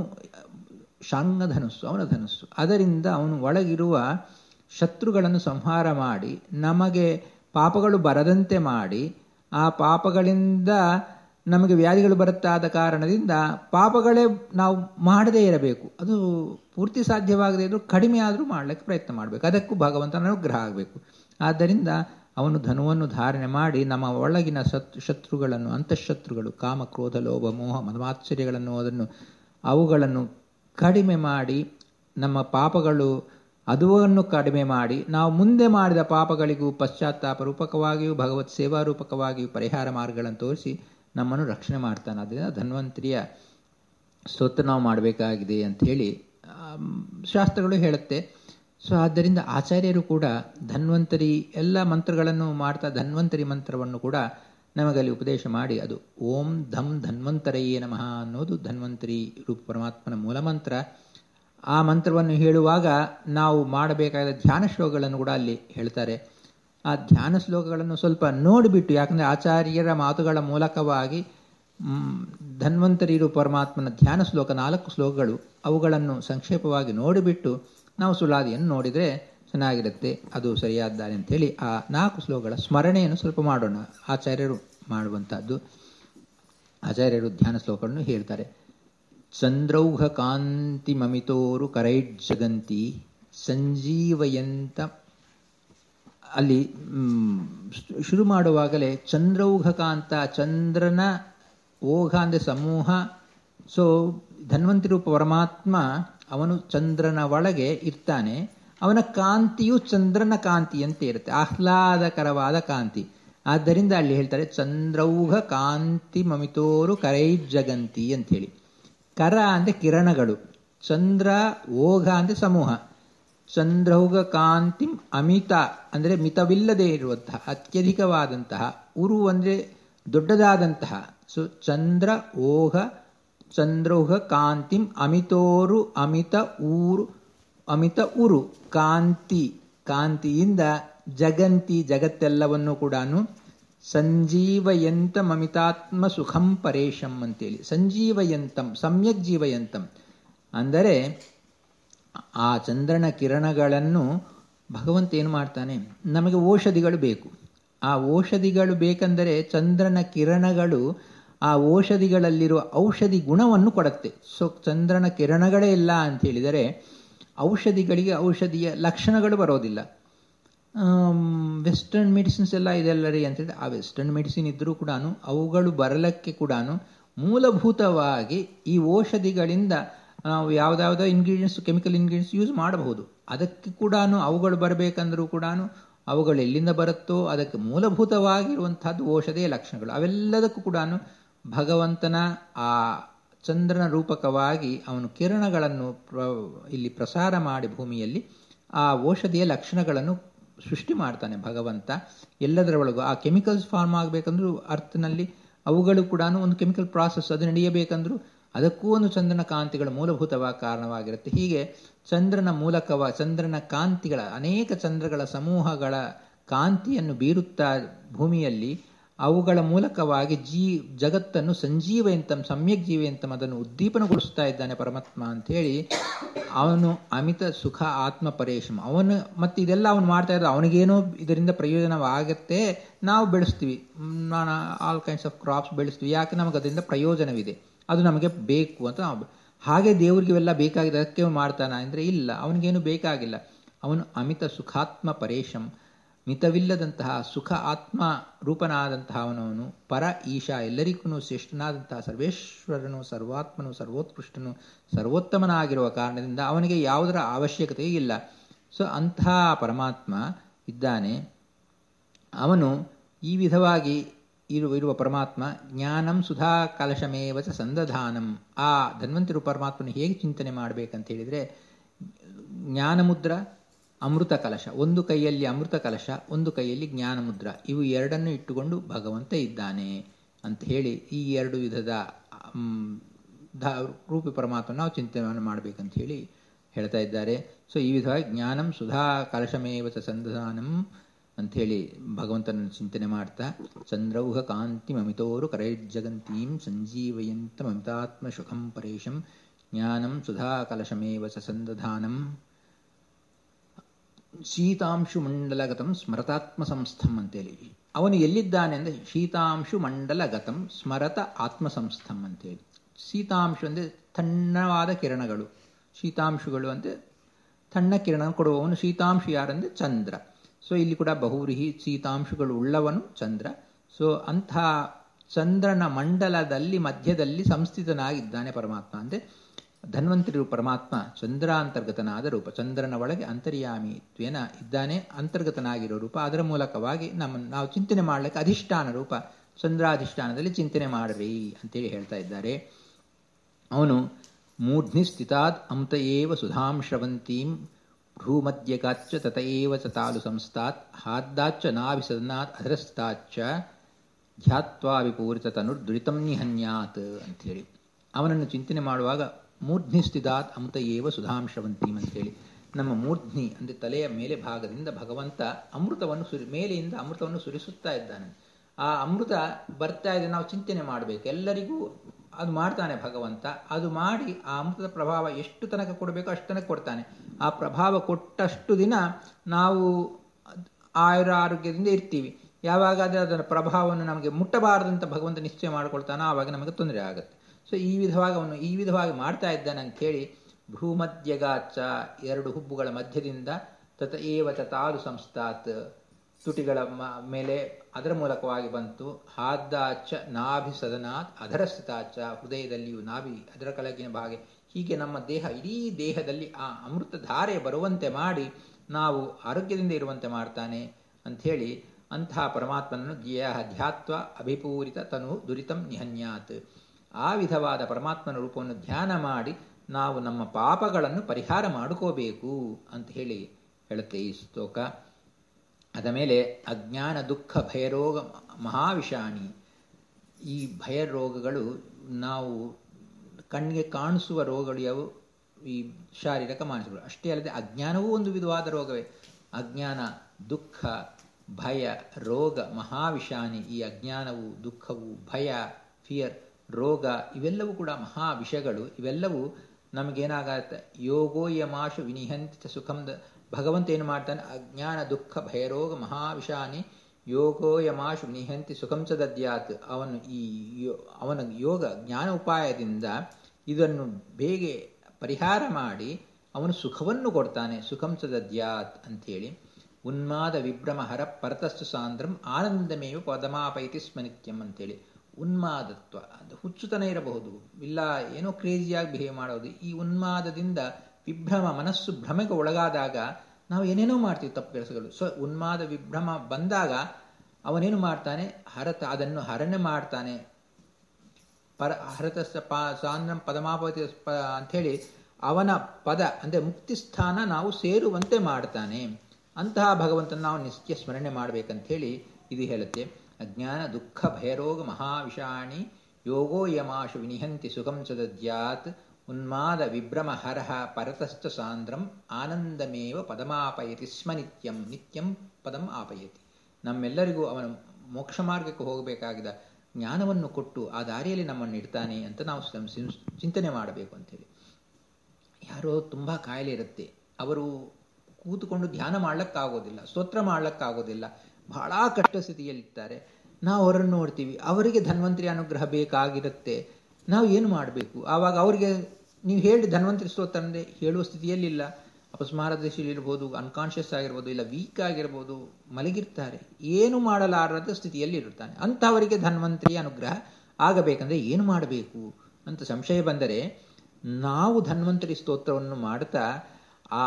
ಶಾಂಗ ಧನುಸ್ಸು ಅವನ ಧನುಸ್ಸು ಅದರಿಂದ ಅವನು ಒಳಗಿರುವ ಶತ್ರುಗಳನ್ನು ಸಂಹಾರ ಮಾಡಿ ನಮಗೆ ಪಾಪಗಳು ಬರದಂತೆ ಮಾಡಿ ಆ ಪಾಪಗಳಿಂದ ನಮಗೆ ವ್ಯಾಧಿಗಳು ಬರುತ್ತಾದ ಕಾರಣದಿಂದ ಪಾಪಗಳೇ ನಾವು ಮಾಡದೇ ಇರಬೇಕು ಅದು ಪೂರ್ತಿ ಸಾಧ್ಯವಾಗದೇ ಇದ್ರೂ ಕಡಿಮೆ ಆದರೂ ಮಾಡಲಿಕ್ಕೆ ಪ್ರಯತ್ನ ಮಾಡಬೇಕು ಅದಕ್ಕೂ ಭಗವಂತನ ಅನುಗ್ರಹ ಆಗಬೇಕು ಆದ್ದರಿಂದ ಅವನು ಧನುವನ್ನು ಧಾರಣೆ ಮಾಡಿ ನಮ್ಮ ಒಳಗಿನ ಸತ್ ಶತ್ರುಗಳನ್ನು ಅಂತಃಶತ್ರುಗಳು ಕಾಮ ಕ್ರೋಧ ಲೋಭ ಮೋಹ ಮನಮಾಶ್ಚರ್ಯಗಳನ್ನು ಅದನ್ನು ಅವುಗಳನ್ನು ಕಡಿಮೆ ಮಾಡಿ ನಮ್ಮ ಪಾಪಗಳು ಅದುವನ್ನು ಕಡಿಮೆ ಮಾಡಿ ನಾವು ಮುಂದೆ ಮಾಡಿದ ಪಾಪಗಳಿಗೂ ಪಶ್ಚಾತ್ತಾಪ ರೂಪಕವಾಗಿಯೂ ಭಗವತ್ ಸೇವಾ ರೂಪಕವಾಗಿಯೂ ಪರಿಹಾರ ಮಾರ್ಗಗಳನ್ನು ತೋರಿಸಿ ನಮ್ಮನ್ನು ರಕ್ಷಣೆ ಮಾಡ್ತಾನೆ ಅದರಿಂದ ಧನ್ವಂತರಿಯ ಸ್ತೋತ್ರ ನಾವು ಮಾಡಬೇಕಾಗಿದೆ ಅಂತ ಹೇಳಿ ಶಾಸ್ತ್ರಗಳು ಹೇಳುತ್ತೆ ಸೊ ಆದ್ದರಿಂದ ಆಚಾರ್ಯರು ಕೂಡ ಧನ್ವಂತರಿ ಎಲ್ಲ ಮಂತ್ರಗಳನ್ನು ಮಾಡ್ತಾ ಧನ್ವಂತರಿ ಮಂತ್ರವನ್ನು ಕೂಡ ನಮಗಲ್ಲಿ ಉಪದೇಶ ಮಾಡಿ ಅದು ಓಂ ಧಮ್ ಧನ್ವಂತರಯೇ ನಮಃ ಅನ್ನೋದು ಧನ್ವಂತರಿ ರೂಪ ಪರಮಾತ್ಮನ ಮೂಲ ಮಂತ್ರ ಆ ಮಂತ್ರವನ್ನು ಹೇಳುವಾಗ ನಾವು ಮಾಡಬೇಕಾದ ಧ್ಯಾನ ಶ್ಲೋಕಗಳನ್ನು ಕೂಡ ಅಲ್ಲಿ ಹೇಳ್ತಾರೆ ಆ ಧ್ಯಾನ ಶ್ಲೋಕಗಳನ್ನು ಸ್ವಲ್ಪ ನೋಡಿಬಿಟ್ಟು ಯಾಕಂದರೆ ಆಚಾರ್ಯರ ಮಾತುಗಳ ಮೂಲಕವಾಗಿ ಧನ್ವಂತರಿರು ಪರಮಾತ್ಮನ ಧ್ಯಾನ ಶ್ಲೋಕ ನಾಲ್ಕು ಶ್ಲೋಕಗಳು ಅವುಗಳನ್ನು ಸಂಕ್ಷೇಪವಾಗಿ ನೋಡಿಬಿಟ್ಟು ನಾವು ಸುಲಾದಿಯನ್ನು ನೋಡಿದರೆ ಚೆನ್ನಾಗಿರುತ್ತೆ ಅದು ಸರಿಯಾದ ದಾರಿ ಅಂತೇಳಿ ಆ ನಾಲ್ಕು ಶ್ಲೋಕಗಳ ಸ್ಮರಣೆಯನ್ನು ಸ್ವಲ್ಪ ಮಾಡೋಣ ಆಚಾರ್ಯರು ಮಾಡುವಂಥದ್ದು ಆಚಾರ್ಯರು ಧ್ಯಾನ ಶ್ಲೋಕಗಳನ್ನು ಹೇಳ್ತಾರೆ ಚಂದ್ರೌಘ ಕಾಂತಿ ಮಮಿತೋರು ಕರೈಜ್ಜಗಂತಿ ಸಂಜೀವಯಂತ ಅಲ್ಲಿ ಶುರು ಮಾಡುವಾಗಲೇ ಚಂದ್ರೌಘಕಾಂತ ಚಂದ್ರನ ಓಘ ಅಂದರೆ ಸಮೂಹ ಸೊ ಧನ್ವಂತರಿ ಪರಮಾತ್ಮ ಅವನು ಚಂದ್ರನ ಒಳಗೆ ಇರ್ತಾನೆ ಅವನ ಕಾಂತಿಯು ಚಂದ್ರನ ಕಾಂತಿ ಅಂತ ಇರುತ್ತೆ ಆಹ್ಲಾದಕರವಾದ ಕಾಂತಿ ಆದ್ದರಿಂದ ಅಲ್ಲಿ ಹೇಳ್ತಾರೆ ಚಂದ್ರೌಘ ಕಾಂತಿ ಮಮಿತೋರು ಕರೈಜ್ಜಗಂತಿ ಅಂಥೇಳಿ ಕರ ಅಂದರೆ ಕಿರಣಗಳು ಚಂದ್ರ ಓಘ ಅಂದರೆ ಸಮೂಹ ಚಂದ್ರೌಘ ಕಾಂತಿಂ ಅಮಿತ ಅಂದರೆ ಮಿತವಿಲ್ಲದೆ ಇರುವಂತಹ ಅತ್ಯಧಿಕವಾದಂತಹ ಉರು ಅಂದರೆ ದೊಡ್ಡದಾದಂತಹ ಸೊ ಚಂದ್ರ ಓಘ ಚಂದ್ರೌಘ ಕಾಂತಿಂ ಅಮಿತೋರು ಅಮಿತ ಊರು ಅಮಿತ ಉರು ಕಾಂತಿ ಕಾಂತಿಯಿಂದ ಜಗಂತಿ ಜಗತ್ತೆಲ್ಲವನ್ನು ಕೂಡ ಸಂಜೀವಯಂತ ಮಮಿತಾತ್ಮ ಸುಖಂ ಪರೇಶಂ ಅಂತೇಳಿ ಸಂಜೀವಯಂತಂ ಸಮ್ಯಕ್ ಜೀವಯಂತಂ ಅಂದರೆ ಆ ಚಂದ್ರನ ಕಿರಣಗಳನ್ನು ಭಗವಂತ ಏನು ಮಾಡ್ತಾನೆ ನಮಗೆ ಔಷಧಿಗಳು ಬೇಕು ಆ ಔಷಧಿಗಳು ಬೇಕೆಂದರೆ ಚಂದ್ರನ ಕಿರಣಗಳು ಆ ಔಷಧಿಗಳಲ್ಲಿರುವ ಔಷಧಿ ಗುಣವನ್ನು ಕೊಡುತ್ತೆ ಸೊ ಚಂದ್ರನ ಕಿರಣಗಳೇ ಇಲ್ಲ ಅಂತ ಹೇಳಿದರೆ ಔಷಧಿಗಳಿಗೆ ಔಷಧಿಯ ಲಕ್ಷಣಗಳು ಬರೋದಿಲ್ಲ ವೆಸ್ಟರ್ನ್ ಮೆಡಿಸಿನ್ಸ್ ಎಲ್ಲ ಇದೆಲ್ಲ ರೀ ಅಂತೇಳಿ ಆ ವೆಸ್ಟರ್ನ್ ಮೆಡಿಸಿನ್ ಇದ್ದರೂ ಕೂಡ ಅವುಗಳು ಬರಲಕ್ಕೆ ಕೂಡ ಮೂಲಭೂತವಾಗಿ ಈ ಔಷಧಿಗಳಿಂದ ನಾವು ಯಾವುದಾವುದೋ ಇಂಗ್ರೀಡಿಯೆಂಟ್ಸ್ ಕೆಮಿಕಲ್ ಇಂಗ್ರೀಡಿಯೆಂಟ್ಸ್ ಯೂಸ್ ಮಾಡಬಹುದು ಅದಕ್ಕೆ ಕೂಡ ಅವುಗಳು ಬರಬೇಕಂದ್ರೂ ಕೂಡ ಅವುಗಳು ಎಲ್ಲಿಂದ ಬರುತ್ತೋ ಅದಕ್ಕೆ ಮೂಲಭೂತವಾಗಿರುವಂತಹದ್ದು ಔಷಧಿಯ ಲಕ್ಷಣಗಳು ಅವೆಲ್ಲದಕ್ಕೂ ಕೂಡ ಭಗವಂತನ ಆ ಚಂದ್ರನ ರೂಪಕವಾಗಿ ಅವನು ಕಿರಣಗಳನ್ನು ಪ್ರ ಇಲ್ಲಿ ಪ್ರಸಾರ ಮಾಡಿ ಭೂಮಿಯಲ್ಲಿ ಆ ಔಷಧಿಯ ಲಕ್ಷಣಗಳನ್ನು ಸೃಷ್ಟಿ ಮಾಡ್ತಾನೆ ಭಗವಂತ ಎಲ್ಲದರ ಒಳಗೂ ಆ ಕೆಮಿಕಲ್ಸ್ ಫಾರ್ಮ್ ಆಗಬೇಕಂದ್ರೂ ಅರ್ಥನಲ್ಲಿ ಅವುಗಳು ಕೂಡ ಒಂದು ಕೆಮಿಕಲ್ ಪ್ರಾಸೆಸ್ ಅದು ನಡೆಯಬೇಕಂದ್ರೂ ಅದಕ್ಕೂ ಒಂದು ಚಂದ್ರನ ಕಾಂತಿಗಳ ಮೂಲಭೂತವಾಗಿ ಕಾರಣವಾಗಿರುತ್ತೆ ಹೀಗೆ ಚಂದ್ರನ ಮೂಲಕವ ಚಂದ್ರನ ಕಾಂತಿಗಳ ಅನೇಕ ಚಂದ್ರಗಳ ಸಮೂಹಗಳ ಕಾಂತಿಯನ್ನು ಬೀರುತ್ತಾ ಭೂಮಿಯಲ್ಲಿ ಅವುಗಳ ಮೂಲಕವಾಗಿ ಜೀ ಜಗತ್ತನ್ನು ಸಂಜೀವಯಂತಂ ಸಮ್ಯಕ್ ಜೀವಯಂತಂ ಅದನ್ನು ಉದ್ದೀಪನಗೊಳಿಸ್ತಾ ಇದ್ದಾನೆ ಪರಮಾತ್ಮ ಅಂಥೇಳಿ ಅವನು ಅಮಿತ ಸುಖ ಆತ್ಮ ಪರೇಶಂ ಅವನು ಮತ್ತು ಇದೆಲ್ಲ ಅವನು ಮಾಡ್ತಾ ಇದ್ದ ಅವನಿಗೇನೋ ಇದರಿಂದ ಪ್ರಯೋಜನವಾಗತ್ತೆ ನಾವು ಬೆಳೆಸ್ತೀವಿ ನಾನು ಆಲ್ ಕೈಂಡ್ಸ್ ಆಫ್ ಕ್ರಾಪ್ಸ್ ಬೆಳೆಸ್ತೀವಿ ಯಾಕೆ ನಮಗೆ ಅದರಿಂದ ಪ್ರಯೋಜನವಿದೆ ಅದು ನಮಗೆ ಬೇಕು ಅಂತ ನಾವು ಹಾಗೆ ದೇವರಿಗೆ ಇವೆಲ್ಲ ಬೇಕಾಗಿದೆ ಅದಕ್ಕೆ ಮಾಡ್ತಾನ ಅಂದರೆ ಇಲ್ಲ ಅವನಿಗೇನು ಬೇಕಾಗಿಲ್ಲ ಅವನು ಅಮಿತ ಸುಖಾತ್ಮ ಪರೇಶಂ ಮಿತವಿಲ್ಲದಂತಹ ಸುಖ ಆತ್ಮ ರೂಪನಾದಂತಹ ಅವನವನು ಪರ ಈಶಾ ಎಲ್ಲರಿಗೂ ಶ್ರೇಷ್ಠನಾದಂತಹ ಸರ್ವೇಶ್ವರನು ಸರ್ವಾತ್ಮನು ಸರ್ವೋತ್ಕೃಷ್ಟನು ಸರ್ವೋತ್ತಮನಾಗಿರುವ ಕಾರಣದಿಂದ ಅವನಿಗೆ ಯಾವುದರ ಅವಶ್ಯಕತೆ ಇಲ್ಲ ಸೊ ಅಂತಹ ಪರಮಾತ್ಮ ಇದ್ದಾನೆ ಅವನು ಈ ವಿಧವಾಗಿ ಇರುವ ಇರುವ ಪರಮಾತ್ಮ ಜ್ಞಾನಂ ಸುಧಾ ಕಲಶಮೇವಚ ಸಂದಧಾನಂ ಆ ಧನ್ವಂತರು ಪರಮಾತ್ಮನ ಹೇಗೆ ಚಿಂತನೆ ಮಾಡಬೇಕಂತ ಹೇಳಿದರೆ ಜ್ಞಾನಮುದ್ರ ಅಮೃತ ಕಲಶ ಒಂದು ಕೈಯಲ್ಲಿ ಅಮೃತ ಕಲಶ ಒಂದು ಕೈಯಲ್ಲಿ ಜ್ಞಾನ ಮುದ್ರ ಇವು ಎರಡನ್ನು ಇಟ್ಟುಕೊಂಡು ಭಗವಂತ ಇದ್ದಾನೆ ಅಂತ ಹೇಳಿ ಈ ಎರಡು ವಿಧದ ರೂಪಿ ಪರಮಾತ್ಮ ನಾವು ಚಿಂತನೆ ಮಾಡಬೇಕಂತ ಹೇಳಿ ಹೇಳ್ತಾ ಇದ್ದಾರೆ ಸೊ ಈ ವಿಧವಾಗಿ ಜ್ಞಾನಂ ಸುಧಾ ಕಲಶಮೇವಚ ಸಂಧಾನಂ ಅಂಥೇಳಿ ಭಗವಂತನ ಚಿಂತನೆ ಮಾಡ್ತಾ ಚಂದ್ರೌಹ ಕಾಂತಿ ಮಮಿತೋರು ಕರೈರ್ಜಗಂತೀಂ ಸಂಜೀವಯಂತ ಮಮಿತಾತ್ಮ ಸುಖಂ ಪರೇಶಂ ಜ್ಞಾನಂ ಸುಧಾ ಕಲಶಮೇವ ಸಂದಧಾನಂ ಶೀತಾಂಶು ಮಂಡಲಗತಂ ಸ್ಮರತಾತ್ಮ ಸಂಸ್ಥಂ ಅಂತೇಳಿ ಅವನು ಎಲ್ಲಿದ್ದಾನೆ ಅಂದರೆ ಶೀತಾಂಶು ಮಂಡಲಗತಂ ಸ್ಮರತ ಆತ್ಮ ಸಂಸ್ಥಂ ಅಂತೇಳಿ ಶೀತಾಂಶು ಅಂದರೆ ತಣ್ಣವಾದ ಕಿರಣಗಳು ಶೀತಾಂಶುಗಳು ಅಂದರೆ ತಣ್ಣ ಕಿರಣ ಕೊಡುವವನು ಶೀತಾಂಶು ಯಾರಂದರೆ ಚಂದ್ರ ಸೊ ಇಲ್ಲಿ ಕೂಡ ಬಹುವ್ರೀಹಿ ಶೀತಾಂಶುಗಳು ಉಳ್ಳವನು ಚಂದ್ರ ಸೊ ಅಂಥ ಚಂದ್ರನ ಮಂಡಲದಲ್ಲಿ ಮಧ್ಯದಲ್ಲಿ ಸಂಸ್ಥಿತನಾಗಿದ್ದಾನೆ ಪರಮಾತ್ಮ ಅಂದರೆ ಧನ್ವಂತರಿ ಪರಮಾತ್ಮ ಚಂದ್ರಾಂತರ್ಗತನಾದ ರೂಪ ಚಂದ್ರನ ಒಳಗೆ ಅಂತರ್ಯಾಮಿತ್ವೇನ ಇದ್ದಾನೆ ಅಂತರ್ಗತನಾಗಿರೋ ರೂಪ ಅದರ ಮೂಲಕವಾಗಿ ನಮ್ಮ ನಾವು ಚಿಂತನೆ ಮಾಡಲಿಕ್ಕೆ ಅಧಿಷ್ಠಾನ ರೂಪ ಚಂದ್ರಾಧಿಷ್ಠಾನದಲ್ಲಿ ಚಿಂತನೆ ಮಾಡ್ರಿ ಅಂತೇಳಿ ಹೇಳ್ತಾ ಇದ್ದಾರೆ ಅವನು ಮೂಢ್ನಿ ಸ್ಥಿತಾದ್ ಅಮೃತ ಏವ ಸುಧಾಂ ಶ್ರವಂತೀಂ ಭ್ರೂಮಧ್ಯಗಾಚ್ಚ ತತ ಏವ ಚ ತಾಲು ಸಂಸ್ಥಾತ್ ಹಾದ್ದಾಚ್ಚ ನಾಭಿಸದನಾತ್ ಅಧರಸ್ಥಾಚ್ಚ ಧ್ಯಾತ್ವಾ ವಿಪೂರಿತ ತನುರ್ದುರಿತಂ ನಿಹನ್ಯಾತ್ ಅಂಥೇಳಿ ಅವನನ್ನು ಚಿಂತನೆ ಮಾಡುವಾಗ ಮೂರ್ಧ್ನಿ ಸ್ಥಿತಾತ್ ಅಮೃತ ಏವ ಸುಧಾಂಶವಂತೀಂ ಅಂತೇಳಿ ನಮ್ಮ ಮೂರ್ಧ್ನಿ ಅಂದರೆ ತಲೆಯ ಮೇಲೆ ಭಾಗದಿಂದ ಭಗವಂತ ಅಮೃತವನ್ನು ಸುರಿ ಮೇಲೆಯಿಂದ ಅಮೃತವನ್ನು ಸುರಿಸುತ್ತಾ ಇದ್ದಾನೆ ಆ ಅಮೃತ ಬರ್ತಾ ಇದೆ ನಾವು ಚಿಂತನೆ ಮಾಡಬೇಕು ಎಲ್ಲರಿಗೂ ಅದು ಮಾಡ್ತಾನೆ ಭಗವಂತ ಅದು ಮಾಡಿ ಆ ಅಮೃತದ ಪ್ರಭಾವ ಎಷ್ಟು ತನಕ ಕೊಡಬೇಕೋ ಅಷ್ಟು ತನಕ ಕೊಡ್ತಾನೆ ಆ ಪ್ರಭಾವ ಕೊಟ್ಟಷ್ಟು ದಿನ ನಾವು ಆಯುರ ಆರೋಗ್ಯದಿಂದ ಇರ್ತೀವಿ ಯಾವಾಗ ಅದರ ಪ್ರಭಾವವನ್ನು ನಮಗೆ ಮುಟ್ಟಬಾರದಂತ ಭಗವಂತ ನಿಶ್ಚಯ ಮಾಡಿಕೊಳ್ತಾನೋ ಆವಾಗ ನಮಗೆ ತೊಂದರೆ ಆಗುತ್ತೆ ಸೊ ಈ ವಿಧವಾಗಿ ಅವನು ಈ ವಿಧವಾಗಿ ಮಾಡ್ತಾ ಇದ್ದಾನೆ ಅಂಥೇಳಿ ಭ್ರೂಮಧ್ಯಗಾಚ ಎರಡು ಹುಬ್ಬುಗಳ ಮಧ್ಯದಿಂದ ತತ ಏವ ತಾಲು ಸಂಸ್ಥಾತ್ ತುಟಿಗಳ ಮೇಲೆ ಅದರ ಮೂಲಕವಾಗಿ ಬಂತು ಹಾದ್ದಾಚ ನಾಭಿ ಸದನಾತ್ ಅದರ ಸ್ಥಿತಾಚ ಹೃದಯದಲ್ಲಿಯೂ ನಾಭಿ ಅದರ ಕೆಳಗಿನ ಭಾಗ ಹೀಗೆ ನಮ್ಮ ದೇಹ ಇಡೀ ದೇಹದಲ್ಲಿ ಆ ಅಮೃತ ಧಾರೆ ಬರುವಂತೆ ಮಾಡಿ ನಾವು ಆರೋಗ್ಯದಿಂದ ಇರುವಂತೆ ಮಾಡ್ತಾನೆ ಅಂಥೇಳಿ ಅಂತಹ ಪರಮಾತ್ಮನನ್ನು ಜ್ಞೇಯ ಧ್ಯಾತ್ವ ಅಭಿಪೂರಿತ ತನು ದುರಿತಂ ನಿಹನ್ಯಾತ್ ಆ ವಿಧವಾದ ಪರಮಾತ್ಮನ ರೂಪವನ್ನು ಧ್ಯಾನ ಮಾಡಿ ನಾವು ನಮ್ಮ ಪಾಪಗಳನ್ನು ಪರಿಹಾರ ಮಾಡ್ಕೋಬೇಕು ಅಂತ ಹೇಳಿ ಹೇಳುತ್ತೆ ಈ ಸ್ತೋಕ ಅದ ಮೇಲೆ ಅಜ್ಞಾನ ದುಃಖ ಭಯರೋಗ ಮಹಾವಿಷಾಣಿ ಈ ಭಯ ರೋಗಗಳು ನಾವು ಕಣ್ಣಿಗೆ ಕಾಣಿಸುವ ರೋಗಗಳು ಯಾವು ಈ ಶಾರೀರಿಕ ಮಾನಸಿಕಗಳು ಅಷ್ಟೇ ಅಲ್ಲದೆ ಅಜ್ಞಾನವೂ ಒಂದು ವಿಧವಾದ ರೋಗವೇ ಅಜ್ಞಾನ ದುಃಖ ಭಯ ರೋಗ ಮಹಾವಿಷಾಣಿ ಈ ಅಜ್ಞಾನವು ದುಃಖವು ಭಯ ಫಿಯರ್ ರೋಗ ಇವೆಲ್ಲವೂ ಕೂಡ ಮಹಾ ವಿಷಗಳು ಇವೆಲ್ಲವೂ ನಮಗೇನಾಗತ್ತೆ ಯೋಗೋ ಯಮಾಶು ವಿನಿಹಂತ ಸುಖಂದ ಭಗವಂತ ಏನು ಮಾಡ್ತಾನೆ ಅಜ್ಞಾನ ದುಃಖ ಭಯರೋಗ ಮಹಾವಿಷಾನಿ ಯೋಗೋ ಯಮಾಶು ನಿಹಂತಿ ಸುಖಂ ಚ ದದ್ಯಾತ್ ಅವನು ಈ ಯೋ- ಅವನ ಯೋಗ ಜ್ಞಾನ ಉಪಾಯದಿಂದ ಇದನ್ನು ಬೇಗ ಪರಿಹಾರ ಮಾಡಿ ಅವನು ಸುಖವನ್ನು ಕೊಡ್ತಾನೆ ಸುಖಂ ಚ ದದ್ಯಾತ್ ಅಂಥೇಳಿ ಉನ್ಮಾದ ವಿಭ್ರಮ ಹರ ಪರತಸ್ತು ಸಾಂದ್ರಂ ಆನಂದಮೇವ ಪದಮಾಪೈತಿ ಸ್ಮನಿತ್ಯಂ ಅಂತೇಳಿ ಉನ್ಮಾದತ್ವ ಅದು ಹುಚ್ಚುತನ ಇರಬಹುದು ಇಲ್ಲ ಏನೋ ಕ್ರೇಜಿಯಾಗಿ ಬಿಹೇವ್ ಮಾಡೋದು ಈ ಉನ್ಮಾದದಿಂದ ವಿಭ್ರಮ ಮನಸ್ಸು ಭ್ರಮೆಗೆ ಒಳಗಾದಾಗ ನಾವು ಏನೇನೋ ಮಾಡ್ತೀವಿ ತಪ್ಪು ಕೆಲಸಗಳು ಸೊ ಉನ್ಮಾದ ವಿಭ್ರಮ ಬಂದಾಗ ಅವನೇನು ಮಾಡ್ತಾನೆ ಹರತ ಅದನ್ನು ಹರಣೆ ಮಾಡ್ತಾನೆ ಪರ ಹರತ ಪಾ ಸಾಂದ್ರಂ ಪದಮಾಪತಿ ಪ ಅಂಥೇಳಿ ಅವನ ಪದ ಅಂದರೆ ಮುಕ್ತಿ ಸ್ಥಾನ ನಾವು ಸೇರುವಂತೆ ಮಾಡ್ತಾನೆ ಅಂತಹ ಭಗವಂತನ ನಾವು ನಿತ್ಯ ಸ್ಮರಣೆ ಮಾಡಬೇಕಂಥೇಳಿ ಇದು ಹೇಳುತ್ತೆ ಅಜ್ಞಾನ ದುಃಖ ಭಯರೋಗ ಮಹಾವಿಷಾಣಿ ಯೋಗೋ ಯಮಾಶು ವಿನಿಹಂತಿ ಸುಖಂ ಸದದ್ಯಾತ್ ಉನ್ಮಾದ ವಿಭ್ರಮ ಹರಹ ಪರತಶ್ಚ ಸಾಂದ್ರಂ ಆನಂದಮೇವ ಪದಮಾಪಯತಿ ಸ್ಮ ನಿತ್ಯಂ ನಿತ್ಯಂ ಪದಂ ಆಪಯತಿ ನಮ್ಮೆಲ್ಲರಿಗೂ ಅವನ ಮೋಕ್ಷ ಮಾರ್ಗಕ್ಕೆ ಹೋಗಬೇಕಾಗಿದ್ದ ಜ್ಞಾನವನ್ನು ಕೊಟ್ಟು ಆ ದಾರಿಯಲ್ಲಿ ನಮ್ಮನ್ನು ಇಡ್ತಾನೆ ಅಂತ ನಾವು ಸಂ- ಸಿಂ- ಚಿಂತನೆ ಮಾಡಬೇಕು ಅಂತೇಳಿ ಯಾರೋ ತುಂಬ ಕಾಯಿಲೆ ಇರುತ್ತೆ ಅವರು ಕೂತುಕೊಂಡು ಧ್ಯಾನ ಮಾಡ್ಲಿಕ್ಕಾಗೋದಿಲ್ಲ ಸ್ತೋತ್ರ ಮಾಡ್ಲಿಕ್ಕಾಗೋದಿಲ್ಲ ಬಹಳ ಕಷ್ಟ ಸ್ಥಿತಿಯಲ್ಲಿರ್ತಾರೆ ನಾವು ಅವರನ್ನು ನೋಡ್ತೀವಿ ಅವರಿಗೆ ಧನ್ವಂತರಿ ಅನುಗ್ರಹ ಬೇಕಾಗಿರುತ್ತೆ ನಾವು ಏನು ಮಾಡಬೇಕು ಆವಾಗ ಅವರಿಗೆ ನೀವು ಹೇಳಿ ಧನ್ವಂತರಿ ಸ್ತೋತ್ರ ಅಂದರೆ ಹೇಳುವ ಸ್ಥಿತಿಯಲ್ಲಿಲ್ಲ ಅಪಸ್ಮಾರ ದಶೆಯಲ್ಲಿರ್ಬೋದು ಅನ್ಕಾನ್ಷಿಯಸ್ ಆಗಿರ್ಬೋದು ಇಲ್ಲ ವೀಕ್ ಆಗಿರ್ಬೋದು ಮಲಗಿರ್ತಾರೆ ಏನು ಮಾಡಲಾರದ ಸ್ಥಿತಿಯಲ್ಲಿ ಇರುತ್ತಾನೆ ಅಂಥವರಿಗೆ ಧನ್ವಂತರಿ ಅನುಗ್ರಹ ಆಗಬೇಕಂದ್ರೆ ಏನು ಮಾಡಬೇಕು ಅಂತ ಸಂಶಯ ಬಂದರೆ ನಾವು ಧನ್ವಂತರಿ ಸ್ತೋತ್ರವನ್ನು ಮಾಡ್ತಾ ಆ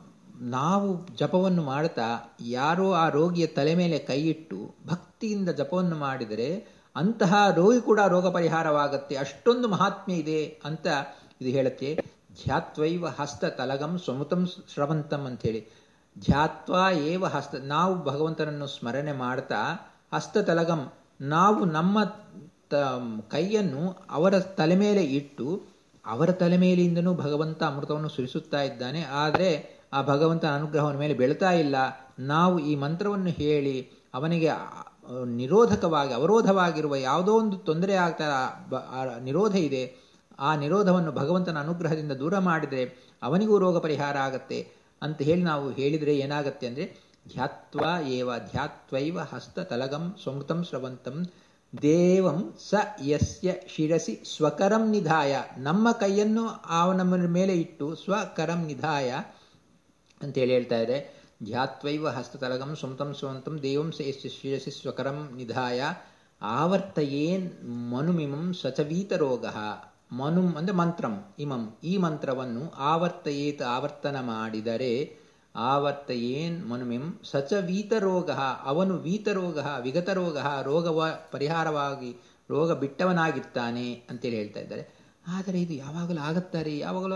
ನಾವು ಜಪವನ್ನು ಮಾಡ್ತಾ ಯಾರೋ ಆ ರೋಗಿಯ ತಲೆ ಮೇಲೆ ಕೈ ಇಟ್ಟು ಭಕ್ತಿಯಿಂದ ಜಪವನ್ನು ಮಾಡಿದರೆ ಅಂತಹ ರೋಗಿ ಕೂಡ ರೋಗ ಪರಿಹಾರವಾಗತ್ತೆ ಅಷ್ಟೊಂದು ಮಹಾತ್ಮ್ಯ ಇದೆ ಅಂತ ಇದು ಹೇಳುತ್ತೆ ಧ್ಯಾತ್ವೈವ ಹಸ್ತ ತಲಗಂ ಸ್ವಮುತಂ ಶ್ರವಂತಂ ಅಂಥೇಳಿ ಧ್ಯಾತ್ವ ಏವ ಹಸ್ತ ನಾವು ಭಗವಂತನನ್ನು ಸ್ಮರಣೆ ಮಾಡ್ತಾ ಹಸ್ತ ತಲಗಂ ನಾವು ನಮ್ಮ ತ ಕೈಯನ್ನು ಅವರ ತಲೆ ಮೇಲೆ ಇಟ್ಟು ಅವರ ತಲೆ ಮೇಲಿಂದನೂ ಭಗವಂತ ಅಮೃತವನ್ನು ಸುರಿಸುತ್ತಾ ಇದ್ದಾನೆ ಆದರೆ ಆ ಭಗವಂತನ ಅನುಗ್ರಹವನ ಮೇಲೆ ಬೆಳ್ತಾ ಇಲ್ಲ ನಾವು ಈ ಮಂತ್ರವನ್ನು ಹೇಳಿ ಅವನಿಗೆ ಆ- ನಿರೋಧಕವಾಗಿ ಅವರೋಧವಾಗಿರುವ ಯಾವುದೋ ಒಂದು ತೊಂದರೆ ಆಗ್ತಾ ಬ- ಆ ನಿರೋಧ ಇದೆ ಆ ನಿರೋಧವನ್ನು ಭಗವಂತನ ಅನುಗ್ರಹದಿಂದ ದೂರ ಮಾಡಿದರೆ ಅವನಿಗೂ ರೋಗ ಪರಿಹಾರ ಆಗತ್ತೆ ಅಂತ ಹೇಳಿ ನಾವು ಹೇಳಿದರೆ ಏನಾಗತ್ತೆ ಅಂದರೆ ಧ್ಯಾತ್ವ ಏವ ಧ್ಯಾತ್ವೈವ ಹಸ್ತ ತಲಗಂ ಸ್ವಮೃತಂ ಸ್ರವಂತಂ ದೇವಂ ಸ ಯಸ್ಯ ಶಿರಸಿ ಸ್ವಕರಂ ನಿಧಾಯ ನಮ್ಮ ಕೈಯನ್ನು ಅವನ ಮೇಲೆ ಇಟ್ಟು ಸ್ವಕರಂ ನಿಧಾಯ ಅಂತೇಳಿ ಹೇಳ್ತಾ ಇದೆ ಧ್ಯಾತ್ವೈವ ಹಸ್ತತಲಗಂ ಸ್ವಂತಂ ಸ್ವಂತಂ ದೇವಂ ಸ ಯಸ್ಯ ಶಿರಸಿ ಸ್ವಕರಂ ನಿಧಾಯ ಆವರ್ತಯೇನ್ ಮನುಮಿಮಂ ಸಚವೀತ ರೋಗ ಮನುಂ ಅಂದರೆ ಮಂತ್ರಂ ಇಮಂ ಈ ಮಂತ್ರವನ್ನು ಆವರ್ತಯೇತ್ ಆವರ್ತನ ಮಾಡಿದರೆ ಆವರ್ತಯೇನ್ ಮನುಮಿಂ ಸಚ ವೀತರೋಗ ಅವನು ವೀತರೋಗ ವಿಗತರೋಗ ರೋಗವ ಪರಿಹಾರವಾಗಿ ರೋಗ ಬಿಟ್ಟವನಾಗಿರ್ತಾನೆ ಅಂತೇಳಿ ಹೇಳ್ತಾ ಇದ್ದಾರೆ ಆದರೆ ಇದು ಯಾವಾಗಲೂ ಆಗುತ್ತಾರೆ ಯಾವಾಗಲೂ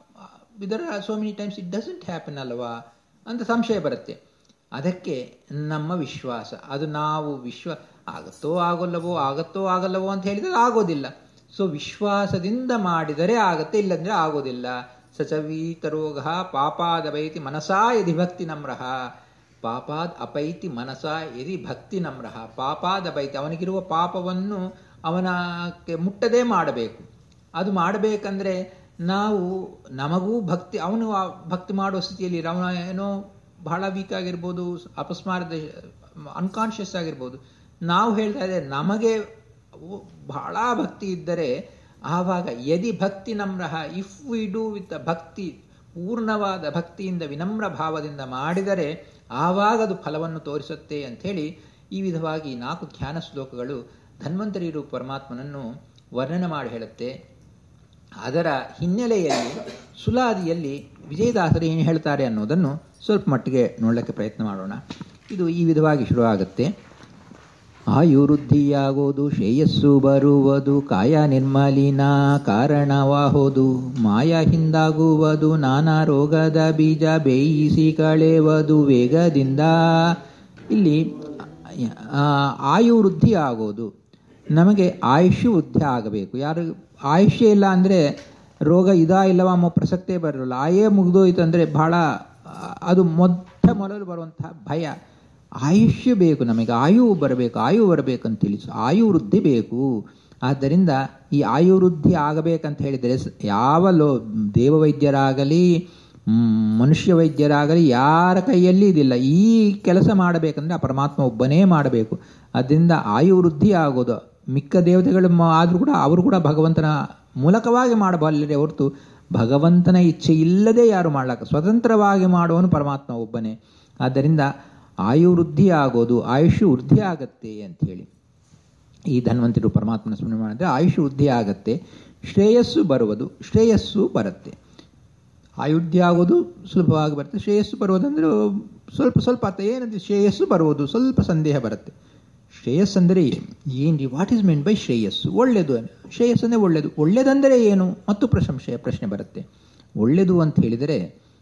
ಇದರ so many times it doesn't happen ಅಲ್ವಾ ಅಂತ ಸಂಶಯ ಬರುತ್ತೆ ಅದಕ್ಕೆ ನಮ್ಮ ವಿಶ್ವಾಸ ಅದು ನಾವು ವಿಶ್ವ ಆಗುತ್ತೋ ಆಗೋಲ್ಲವೋ ಆಗುತ್ತೋ ಆಗಲ್ಲವೋ ಅಂತ ಹೇಳಿದರೆ ಆಗೋದಿಲ್ಲ ಸೊ ವಿಶ್ವಾಸದಿಂದ ಮಾಡಿದರೆ ಆಗತ್ತೆ ಇಲ್ಲಂದ್ರೆ ಆಗೋದಿಲ್ಲ ಸಚವೀತರೋಗ ಪಾಪಾದ ಬೈತಿ ಮನಸಾ ಯದಿ ಭಕ್ತಿ ನಮ್ರಹ ಪಾಪಾದ್ ಅಪೈತಿ ಮನಸ ಯದಿ ಭಕ್ತಿ ನಮ್ರಹ ಪಾಪಾದ ಬೈತಿ ಅವನಿಗಿರುವ ಪಾಪವನ್ನು ಅವನ ಮುಟ್ಟದೇ ಮಾಡಬೇಕು ಅದು ಮಾಡಬೇಕಂದ್ರೆ ನಾವು ನಮಗೂ ಭಕ್ತಿ ಅವನು ಆ ಭಕ್ತಿ ಮಾಡುವ ಸ್ಥಿತಿಯಲ್ಲಿ ಅವನ ಏನೋ ಬಹಳ ವೀಕ್ ಆಗಿರ್ಬೋದು ಅಪಸ್ಮಾರದ ಅನ್ಕಾನ್ಷಿಯಸ್ ಆಗಿರ್ಬೋದು ನಾವು ಹೇಳ್ತಾ ಇದ್ದೇವೆ ನಮಗೆ ಬಹಳ ಭಕ್ತಿ ಇದ್ದರೆ ಆವಾಗ ಯದಿ ಭಕ್ತಿ ನಮ್ರಹ if we do with bhakti ಪೂರ್ಣವಾದ ಭಕ್ತಿಯಿಂದ ವಿನಮ್ರ ಭಾವದಿಂದ ಮಾಡಿದರೆ ಆವಾಗ ಅದು ಫಲವನ್ನು ತೋರಿಸುತ್ತೆ ಅಂಥೇಳಿ ಈ ವಿಧವಾಗಿ ನಾಲ್ಕು ಧ್ಯಾನ ಶ್ಲೋಕಗಳು ಧನ್ವಂತರಿ ರೂಪ ಪರಮಾತ್ಮನನ್ನು ವರ್ಣನೆ ಮಾಡಿ ಹೇಳುತ್ತೆ ಅದರ ಹಿನ್ನೆಲೆಯಲ್ಲಿ ಸುಲಾದಿಯಲ್ಲಿ ವಿಜಯದಾಸರು ಏನು ಹೇಳ್ತಾರೆ ಅನ್ನೋದನ್ನು ಸ್ವಲ್ಪ ಮಟ್ಟಿಗೆ ನೋಡಲಿಕ್ಕೆ ಪ್ರಯತ್ನ ಮಾಡೋಣ ಇದು ಈ ವಿಧವಾಗಿ ಶುರುವಾಗುತ್ತೆ ಆಯುವೃದ್ಧಿಯಾಗೋದು ಶ್ರೇಯಸ್ಸು ಬರುವುದು ಕಾಯ ನಿರ್ಮಲಿನ ಕಾರಣವಾಗೋದು ಮಾಯ ಹಿಂದಾಗುವುದು ನಾನಾ ರೋಗದ ಬೀಜ ಬೇಯಿಸಿ ಕಳೆಯುವುದು ವೇಗದಿಂದ ಇಲ್ಲಿ ಆಯುವೃದ್ಧಿ ಆಗೋದು ನಮಗೆ ಆಯುಷ್ಯ ವೃದ್ಧಿ ಆಗಬೇಕು ಯಾರು ಆಯುಷ್ಯ ಇಲ್ಲ ಅಂದರೆ ರೋಗ ಇದಾ ಇಲ್ಲವ ಅನ್ನೋ ಪ್ರಸಕ್ತೇ ಬರಲ್ಲ ಆಯೇ ಮುಗಿದೋಯ್ತು ಅಂದರೆ ಬಹಳ ಅದು ಮೊಟ್ಟ ಮೊದಲು ಬರುವಂತಹ ಭಯ ಆಯುಷ್ಯ ಬೇಕು ನಮಗೆ ಆಯು ಬರಬೇಕು ಆಯು ಬರಬೇಕಂತ ತಿಳಿಸು ಆಯು ವೃದ್ಧಿ ಬೇಕು ಆದ್ದರಿಂದ ಈ ಆಯು ವೃದ್ಧಿ ಆಗಬೇಕಂತ ಹೇಳಿದರೆ ಯಾವ ಲೋ ದೇವವೈದ್ಯರಾಗಲಿ ಮನುಷ್ಯ ವೈದ್ಯರಾಗಲಿ ಯಾರ ಕೈಯಲ್ಲಿ ಇದಿಲ್ಲ ಈ ಕೆಲಸ ಮಾಡಬೇಕಂದ್ರೆ ಆ ಪರಮಾತ್ಮ ಒಬ್ಬನೇ ಮಾಡಬೇಕು ಅದರಿಂದ ಆಯು ವೃದ್ಧಿ ಆಗೋದು ಮಿಕ್ಕ ದೇವತೆಗಳು ಆದರೂ ಕೂಡ ಅವರು ಕೂಡ ಭಗವಂತನ ಮೂಲಕವಾಗಿ ಮಾಡಬಲ್ಲರೆ ಹೊರತು ಭಗವಂತನ ಇಚ್ಛೆ ಇಲ್ಲದೆ ಯಾರು ಮಾಡ್ಲಕ್ಕ ಸ್ವತಂತ್ರವಾಗಿ ಮಾಡುವನು ಪರಮಾತ್ಮ ಒಬ್ಬನೇ ಆದ್ದರಿಂದ ಆಯು ವೃದ್ಧಿ ಆಗೋದು ಆಯುಷ್ ವೃದ್ಧಿ ಆಗತ್ತೆ ಅಂಥೇಳಿ ಈ ಧನ್ವಂತರು ಪರಮಾತ್ಮನ ಸ್ಮರಣೆ ಮಾಡಿದ್ರೆ ಆಯುಷ್ ವೃದ್ಧಿ ಆಗತ್ತೆ ಶ್ರೇಯಸ್ಸು ಬರುವುದು ಶ್ರೇಯಸ್ಸು ಬರುತ್ತೆ ಆಯುಧ್ಯ ಆಗೋದು ಸುಲಭವಾಗಿ ಬರುತ್ತೆ ಶ್ರೇಯಸ್ಸು ಬರುವುದಂದ್ರೆ ಸ್ವಲ್ಪ ಸ್ವಲ್ಪ ಅರ್ಥ ಏನಂದ್ರೆ ಶ್ರೇಯಸ್ಸು ಬರುವುದು ಸ್ವಲ್ಪ ಸಂದೇಹ ಬರುತ್ತೆ ಶ್ರೇಯಸ್ ಅಂದರೆ ಏನು ವಾಟ್ ಈಸ್ ಮೀನ್ ಬೈ ಶ್ರೇಯಸ್ಸು ಒಳ್ಳೆಯದು ಶ್ರೇಯಸ್ ಅಂದರೆ ಒಳ್ಳೆಯದು ಒಳ್ಳೆಯದಂದರೆ ಏನು ಮತ್ತು ಪ್ರಶಂಸೆಯ ಪ್ರಶ್ನೆ ಬರುತ್ತೆ ಒಳ್ಳೆಯದು ಅಂತ ಹೇಳಿದರೆ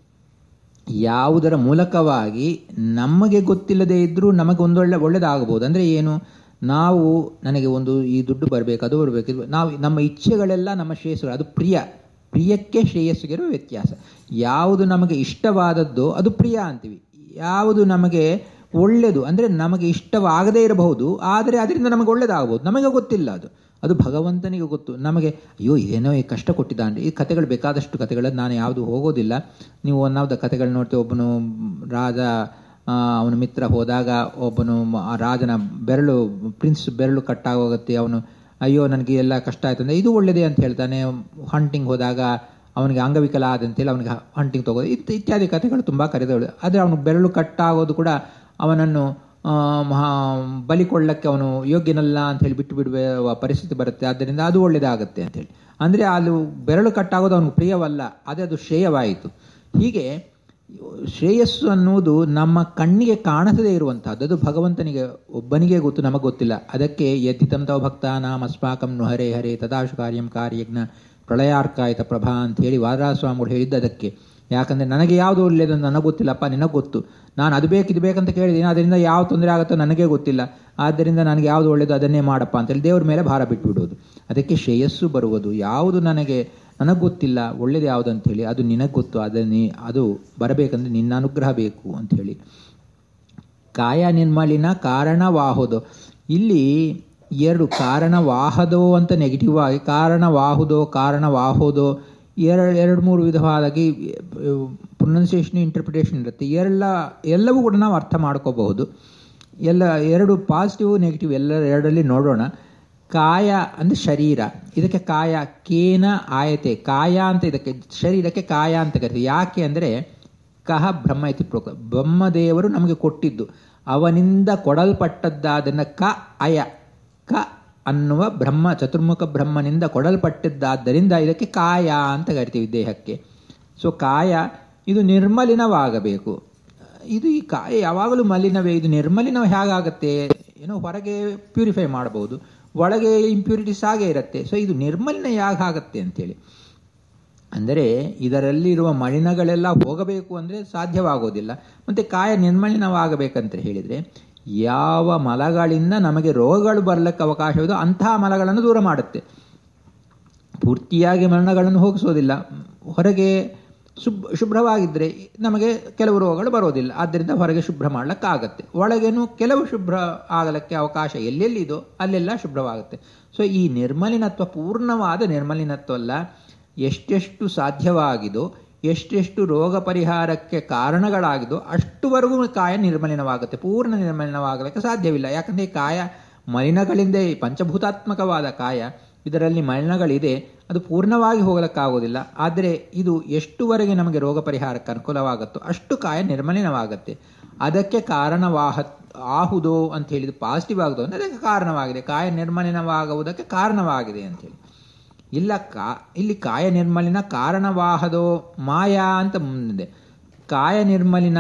ಯಾವುದರ ಮೂಲಕವಾಗಿ ನಮಗೆ ಗೊತ್ತಿಲ್ಲದೆ ಇದ್ದರೂ ನಮಗೆ ಒಂದೊಳ್ಳೆ ಒಳ್ಳೆಯದಾಗಬಹುದು ಅಂದರೆ ಏನು ನಾವು ನನಗೆ ಒಂದು ಈ ದುಡ್ಡು ಬರಬೇಕು ಅದು ಬರಬೇಕು ನಾವು ನಮ್ಮ ಇಚ್ಛೆಗಳೆಲ್ಲ ನಮ್ಮ ಶ್ರೇಯಸ್ಸುಗಳು ಅದು ಪ್ರಿಯ ಪ್ರಿಯಕ್ಕೆ ಶ್ರೇಯಸ್ಸಿಗಿರುವ ವ್ಯತ್ಯಾಸ ಯಾವುದು ನಮಗೆ ಇಷ್ಟವಾದದ್ದು ಅದು ಪ್ರಿಯ ಅಂತೀವಿ ಯಾವುದು ನಮಗೆ ಒಳ್ಳೆಯದು ಅಂದರೆ ನಮಗೆ ಇಷ್ಟವಾಗದೇ ಇರಬಹುದು ಆದರೆ ಅದರಿಂದ ನಮಗೆ ಒಳ್ಳೆಯದಾಗಬಹುದು ನಮಗೆ ಗೊತ್ತಿಲ್ಲ ಅದು ಅದು ಭಗವಂತನಿಗೆ ಗೊತ್ತು ನಮಗೆ ಅಯ್ಯೋ ಏನೋ ಈ ಕಷ್ಟ ಕೊಟ್ಟಿದ್ದಾನೆ ಈ ಕಥೆಗಳು ಬೇಕಾದಷ್ಟು ಕಥೆಗಳನ್ನು ನಾನು ಯಾವುದು ಹೋಗೋದಿಲ್ಲ ನೀವು ಒಂದಾವ್ದು ಕಥೆಗಳು ನೋಡ್ತೀವಿ ಒಬ್ಬನು ರಾಜ ಅವನ ಮಿತ್ರ ಹೋದಾಗ ಒಬ್ಬನು ಆ ರಾಜನ ಬೆರಳು ಪ್ರಿನ್ಸ್ ಬೆರಳು ಕಟ್ಟಾಗೋಗುತ್ತೆ ಅವನು ಅಯ್ಯೋ ನನಗೆ ಎಲ್ಲ ಕಷ್ಟ ಆಯ್ತು ಅಂದರೆ ಇದು ಒಳ್ಳೆಯದೇ ಅಂತ ಹೇಳ್ತಾನೆ ಹಂಟಿಂಗ್ ಹೋದಾಗ ಅವನಿಗೆ ಅಂಗವಿಕಲ ಆದಂತೇಳಿ ಅವನಿಗೆ ಹಂಟಿಂಗ್ ತಗೋದು ಇತ್ತು ಇತ್ಯಾದಿ ಕಥೆಗಳು ತುಂಬ ಕರೆದವಳು ಆದರೆ ಅವನು ಬೆರಳು ಕಟ್ಟಾಗೋದು ಕೂಡ ಅವನನ್ನು ಮಹಾ ಬಲಿಕೊಳ್ಳಕ್ಕೆ ಅವನು ಯೋಗ್ಯನಲ್ಲ ಅಂತ ಹೇಳಿ ಬಿಟ್ಟು ಬಿಡುವ ಪರಿಸ್ಥಿತಿ ಬರುತ್ತೆ ಆದ್ದರಿಂದ ಅದು ಒಳ್ಳೆಯದಾಗತ್ತೆ ಅಂತೇಳಿ ಅಂದರೆ ಅದು ಬೆರಳು ಕಟ್ಟಾಗೋದು ಅವನಿಗೆ ಪ್ರಿಯವಲ್ಲ ಅದೇ ಅದು ಶ್ರೇಯವಾಯಿತು ಹೀಗೆ ಶ್ರೇಯಸ್ಸು ಅನ್ನುವುದು ನಮ್ಮ ಕಣ್ಣಿಗೆ ಕಾಣಿಸದೇ ಇರುವಂತಹದ್ದು ಅದು ಭಗವಂತನಿಗೆ ಒಬ್ಬನಿಗೆ ಗೊತ್ತು ನಮಗೆ ಗೊತ್ತಿಲ್ಲ ಅದಕ್ಕೆ ಯದ್ದಿತಂ ತವ ಭಕ್ತಾನಾಂ ಅಸ್ಮಾಕಂ ನು ಹರೇ ಹರೇ ತದಾಶು ಕಾರ್ಯಂ ಕಾರ್ಯಜ್ಞ ಪ್ರಳಯಾರ್ಕಾಯಿತ ಪ್ರಭಾ ಅಂತ ಹೇಳಿ ವಾದರಾಜಸ್ವಾಮಿಗಳು ಹೇಳಿದ್ದು ಅದಕ್ಕೆ ಯಾಕಂದರೆ ನನಗೆ ಯಾವುದು ಒಳ್ಳೆಯದು ನನಗೆ ಗೊತ್ತಿಲ್ಲಪ್ಪ ನಿನಗೆ ಗೊತ್ತು ನಾನು ಅದು ಬೇಕು ಇದು ಬೇಕಂತ ಕೇಳಿದ್ದೀನಿ ಅದರಿಂದ ಯಾವ ತೊಂದರೆ ಆಗುತ್ತೋ ನನಗೆ ಗೊತ್ತಿಲ್ಲ ಆದ್ದರಿಂದ ನನಗೆ ಯಾವುದು ಒಳ್ಳೆಯದು ಅದನ್ನೇ ಮಾಡಪ್ಪ ಅಂತೇಳಿ ದೇವ್ರ ಮೇಲೆ ಭಾರ ಬಿಟ್ಟುಬಿಡೋದು ಅದಕ್ಕೆ ಶ್ರೇಯಸ್ಸು ಬರುವುದು ಯಾವುದು ನನಗೆ ನನಗೆ ಗೊತ್ತಿಲ್ಲ ಒಳ್ಳೇದು ಯಾವುದು ಅಂಥೇಳಿ ಅದು ನಿನಗೆ ಗೊತ್ತು ಅದನ್ನೇ ಅದು ಬರಬೇಕಂದ್ರೆ ನಿನ್ನ ಅನುಗ್ರಹ ಬೇಕು ಅಂಥೇಳಿ ಕಾಯ ನಿರ್ಮಲಿನ ಕಾರಣವಾಹುದು ಇಲ್ಲಿ ಎರಡು ಕಾರಣವಾಹದೋ ಅಂತ ನೆಗೆಟಿವ್ ಆಗಿ ಕಾರಣವಾಹುದೋ ಕಾರಣವಾಹುದೋ ಎರಡು ಎರಡು ಮೂರು ವಿಧವಾಗಿ ಪ್ರೊನೌನ್ಸಿಯೇಷನ್ ಇಂಟರ್ಪ್ರಿಟೇಷನ್ ಇರುತ್ತೆ ಎಲ್ಲ ಎಲ್ಲವೂ ಕೂಡ ನಾವು ಅರ್ಥ ಮಾಡ್ಕೋಬಹುದು ಎಲ್ಲ ಎರಡು ಪಾಸಿಟಿವ್ ನೆಗೆಟಿವ್ ಎಲ್ಲ ಎರಡರಲ್ಲಿ ನೋಡೋಣ ಕಾಯ ಅಂದರೆ ಶರೀರ ಇದಕ್ಕೆ ಕಾಯ ಕೇನ ಆಯತೆ ಕಾಯ ಅಂತ ಇದಕ್ಕೆ ಶರೀರಕ್ಕೆ ಕಾಯ ಅಂತ ಕರೀತೀವಿ ಯಾಕೆ ಅಂದರೆ ಕಹ ಬ್ರಹ್ಮ ಇತಿ ಪ್ರೋಕ್ತ ಬ್ರಹ್ಮದೇವರು ನಮಗೆ ಕೊಟ್ಟಿದ್ದು ಅವನಿಂದ ಕೊಡಲ್ಪಟ್ಟದ್ದಾದನ್ನ ಕ ಅಯ ಕ ಅನ್ನುವ ಬ್ರಹ್ಮ ಚತುರ್ಮುಖ ಬ್ರಹ್ಮನಿಂದ ಕೊಡಲ್ಪಟ್ಟಿದ್ದಾದ್ದರಿಂದ ಇದಕ್ಕೆ ಕಾಯ ಅಂತ ಕರಿತೀವಿ ದೇಹಕ್ಕೆ ಸೊ ಕಾಯ ಇದು ನಿರ್ಮಲಿನವಾಗಬೇಕು ಇದು ಈ ಕಾಯ ಯಾವಾಗಲೂ ಮಲಿನವೇ ಇದು ನಿರ್ಮಲಿನ ಹೇಗಾಗತ್ತೆ ಏನೋ ಹೊರಗೆ ಪ್ಯೂರಿಫೈ ಮಾಡಬಹುದು ಒಳಗೆ ಇಂಪ್ಯೂರಿಟೀಸ್ ಆಗೇ ಇರುತ್ತೆ ಸೊ ಇದು ನಿರ್ಮಲಿನ ಯಾಗಾಗತ್ತೆ ಅಂತೇಳಿ ಅಂದರೆ ಇದರಲ್ಲಿರುವ ಮಲಿನಗಳೆಲ್ಲ ಹೋಗಬೇಕು ಅಂದರೆ ಸಾಧ್ಯವಾಗೋದಿಲ್ಲ ಮತ್ತು ಕಾಯ ನಿರ್ಮಲಿನವಾಗಬೇಕಂತ ಹೇಳಿದರೆ ಯಾವ ಮಲಗಳಿಂದ ನಮಗೆ ರೋಗಗಳು ಬರಲಿಕ್ಕೆ ಅವಕಾಶವಿದೋ ಅಂತಹ ಮಲಗಳನ್ನು ದೂರ ಮಾಡುತ್ತೆ ಪೂರ್ತಿಯಾಗಿ ಮರಣಗಳನ್ನು ಹೋಗಿಸೋದಿಲ್ಲ ಹೊರಗೆ ಶುಭ್ ಶುಭ್ರವಾಗಿದ್ದರೆ ನಮಗೆ ಕೆಲವು ರೋಗಗಳು ಬರೋದಿಲ್ಲ ಆದ್ದರಿಂದ ಹೊರಗೆ ಶುಭ್ರ ಮಾಡಲಿಕ್ಕಾಗತ್ತೆ ಒಳಗೇನು ಕೆಲವು ಶುಭ್ರ ಆಗಲಿಕ್ಕೆ ಅವಕಾಶ ಎಲ್ಲೆಲ್ಲಿದೋ ಅಲ್ಲೆಲ್ಲ ಶುಭ್ರವಾಗುತ್ತೆ ಸೊ ಈ ನಿರ್ಮಲಿನತ್ವ ಪೂರ್ಣವಾದ ನಿರ್ಮಲಿನತ್ವ ಅಲ್ಲ ಎಷ್ಟೆಷ್ಟು ಸಾಧ್ಯವಾಗಿದೋ ಎಷ್ಟೆಷ್ಟು ರೋಗ ಪರಿಹಾರಕ್ಕೆ ಕಾರಣಗಳಾಗಿದೋ ಅಷ್ಟುವರೆಗೂ ಕಾಯ ನಿರ್ಮಲಿನವಾಗುತ್ತೆ ಪೂರ್ಣ ನಿರ್ಮಲಿನವಾಗಲಿಕ್ಕೆ ಸಾಧ್ಯವಿಲ್ಲ ಯಾಕಂದರೆ ಕಾಯ ಮಲಿನಗಳಿಂದ ಪಂಚಭೂತಾತ್ಮಕವಾದ ಕಾಯ ಇದರಲ್ಲಿ ಮಲಿನಗಳಿದೆ ಅದು ಪೂರ್ಣವಾಗಿ ಹೋಗಲಿಕ್ಕಾಗೋದಿಲ್ಲ ಆದರೆ ಇದು ಎಷ್ಟುವರೆಗೆ ನಮಗೆ ರೋಗ ಪರಿಹಾರಕ್ಕೆ ಅನುಕೂಲವಾಗುತ್ತೋ ಅಷ್ಟು ಕಾಯ ನಿರ್ಮಲಿನವಾಗುತ್ತೆ ಅದಕ್ಕೆ ಕಾರಣವಾಹ ಆಹುದೋ ಅಂತ ಹೇಳಿದ ಪಾಸಿಟಿವ್ ಆಗುದೋ ಅಂದರೆ ಅದಕ್ಕೆ ಕಾರಣವಾಗಿದೆ ಕಾಯ ನಿರ್ಮಲಿನವಾಗುವುದಕ್ಕೆ ಕಾರಣವಾಗಿದೆ ಅಂತೇಳಿ ಇಲ್ಲ ಕಾ ಇಲ್ಲಿ ಕಾಯ ನಿರ್ಮಲಿನ ಕಾರಣವಾಹದೋ ಮಾಯಾ ಅಂತ ಮುಂದಿದೆ ಕಾಯ ನಿರ್ಮಲಿನ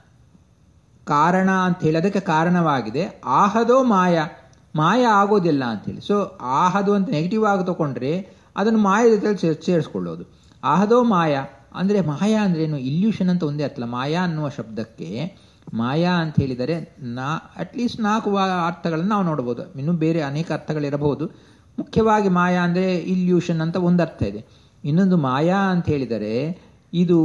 ಕಾರಣ ಅಂತ ಹೇಳಿ ಅದಕ್ಕೆ ಕಾರಣವಾಗಿದೆ ಆಹದೋ ಮಾಯ ಮಾಯ ಆಗೋದಿಲ್ಲ ಅಂತೇಳಿ ಸೊ ಆಹದು ಅಂತ ನೆಗೆಟಿವ್ ಆಗಿ ತಗೊಂಡ್ರೆ ಅದನ್ನು ಮಾಯ ಜೊತೆಲಿ ಸೇರ್ ಸೇರಿಸ್ಕೊಳ್ಳೋದು ಆಹದೋ ಮಾಯ ಅಂದರೆ ಮಾಯಾ ಅಂದ್ರೆ ಏನು ಇಲ್ಯೂಷನ್ ಅಂತ ಒಂದೇ ಅರ್ಥಲ್ಲ ಮಾಯಾ ಅನ್ನುವ ಶಬ್ದಕ್ಕೆ ಮಾಯಾ ಅಂತ ಹೇಳಿದರೆ ನಾ ಅಟ್ಲೀಸ್ಟ್ ನಾಲ್ಕು ಅರ್ಥಗಳನ್ನು ನಾವು ನೋಡ್ಬೋದು ಇನ್ನೂ ಬೇರೆ ಅನೇಕ ಅರ್ಥಗಳಿರಬಹುದು ಮುಖ್ಯವಾಗಿ ಮಾಯಾ ಅಂದರೆ ಇಲ್ಯೂಷನ್ ಅಂತ ಒಂದು ಅರ್ಥ ಇದೆ ಇನ್ನೊಂದು ಮಾಯಾ ಅಂತ ಹೇಳಿದರೆ ಇದು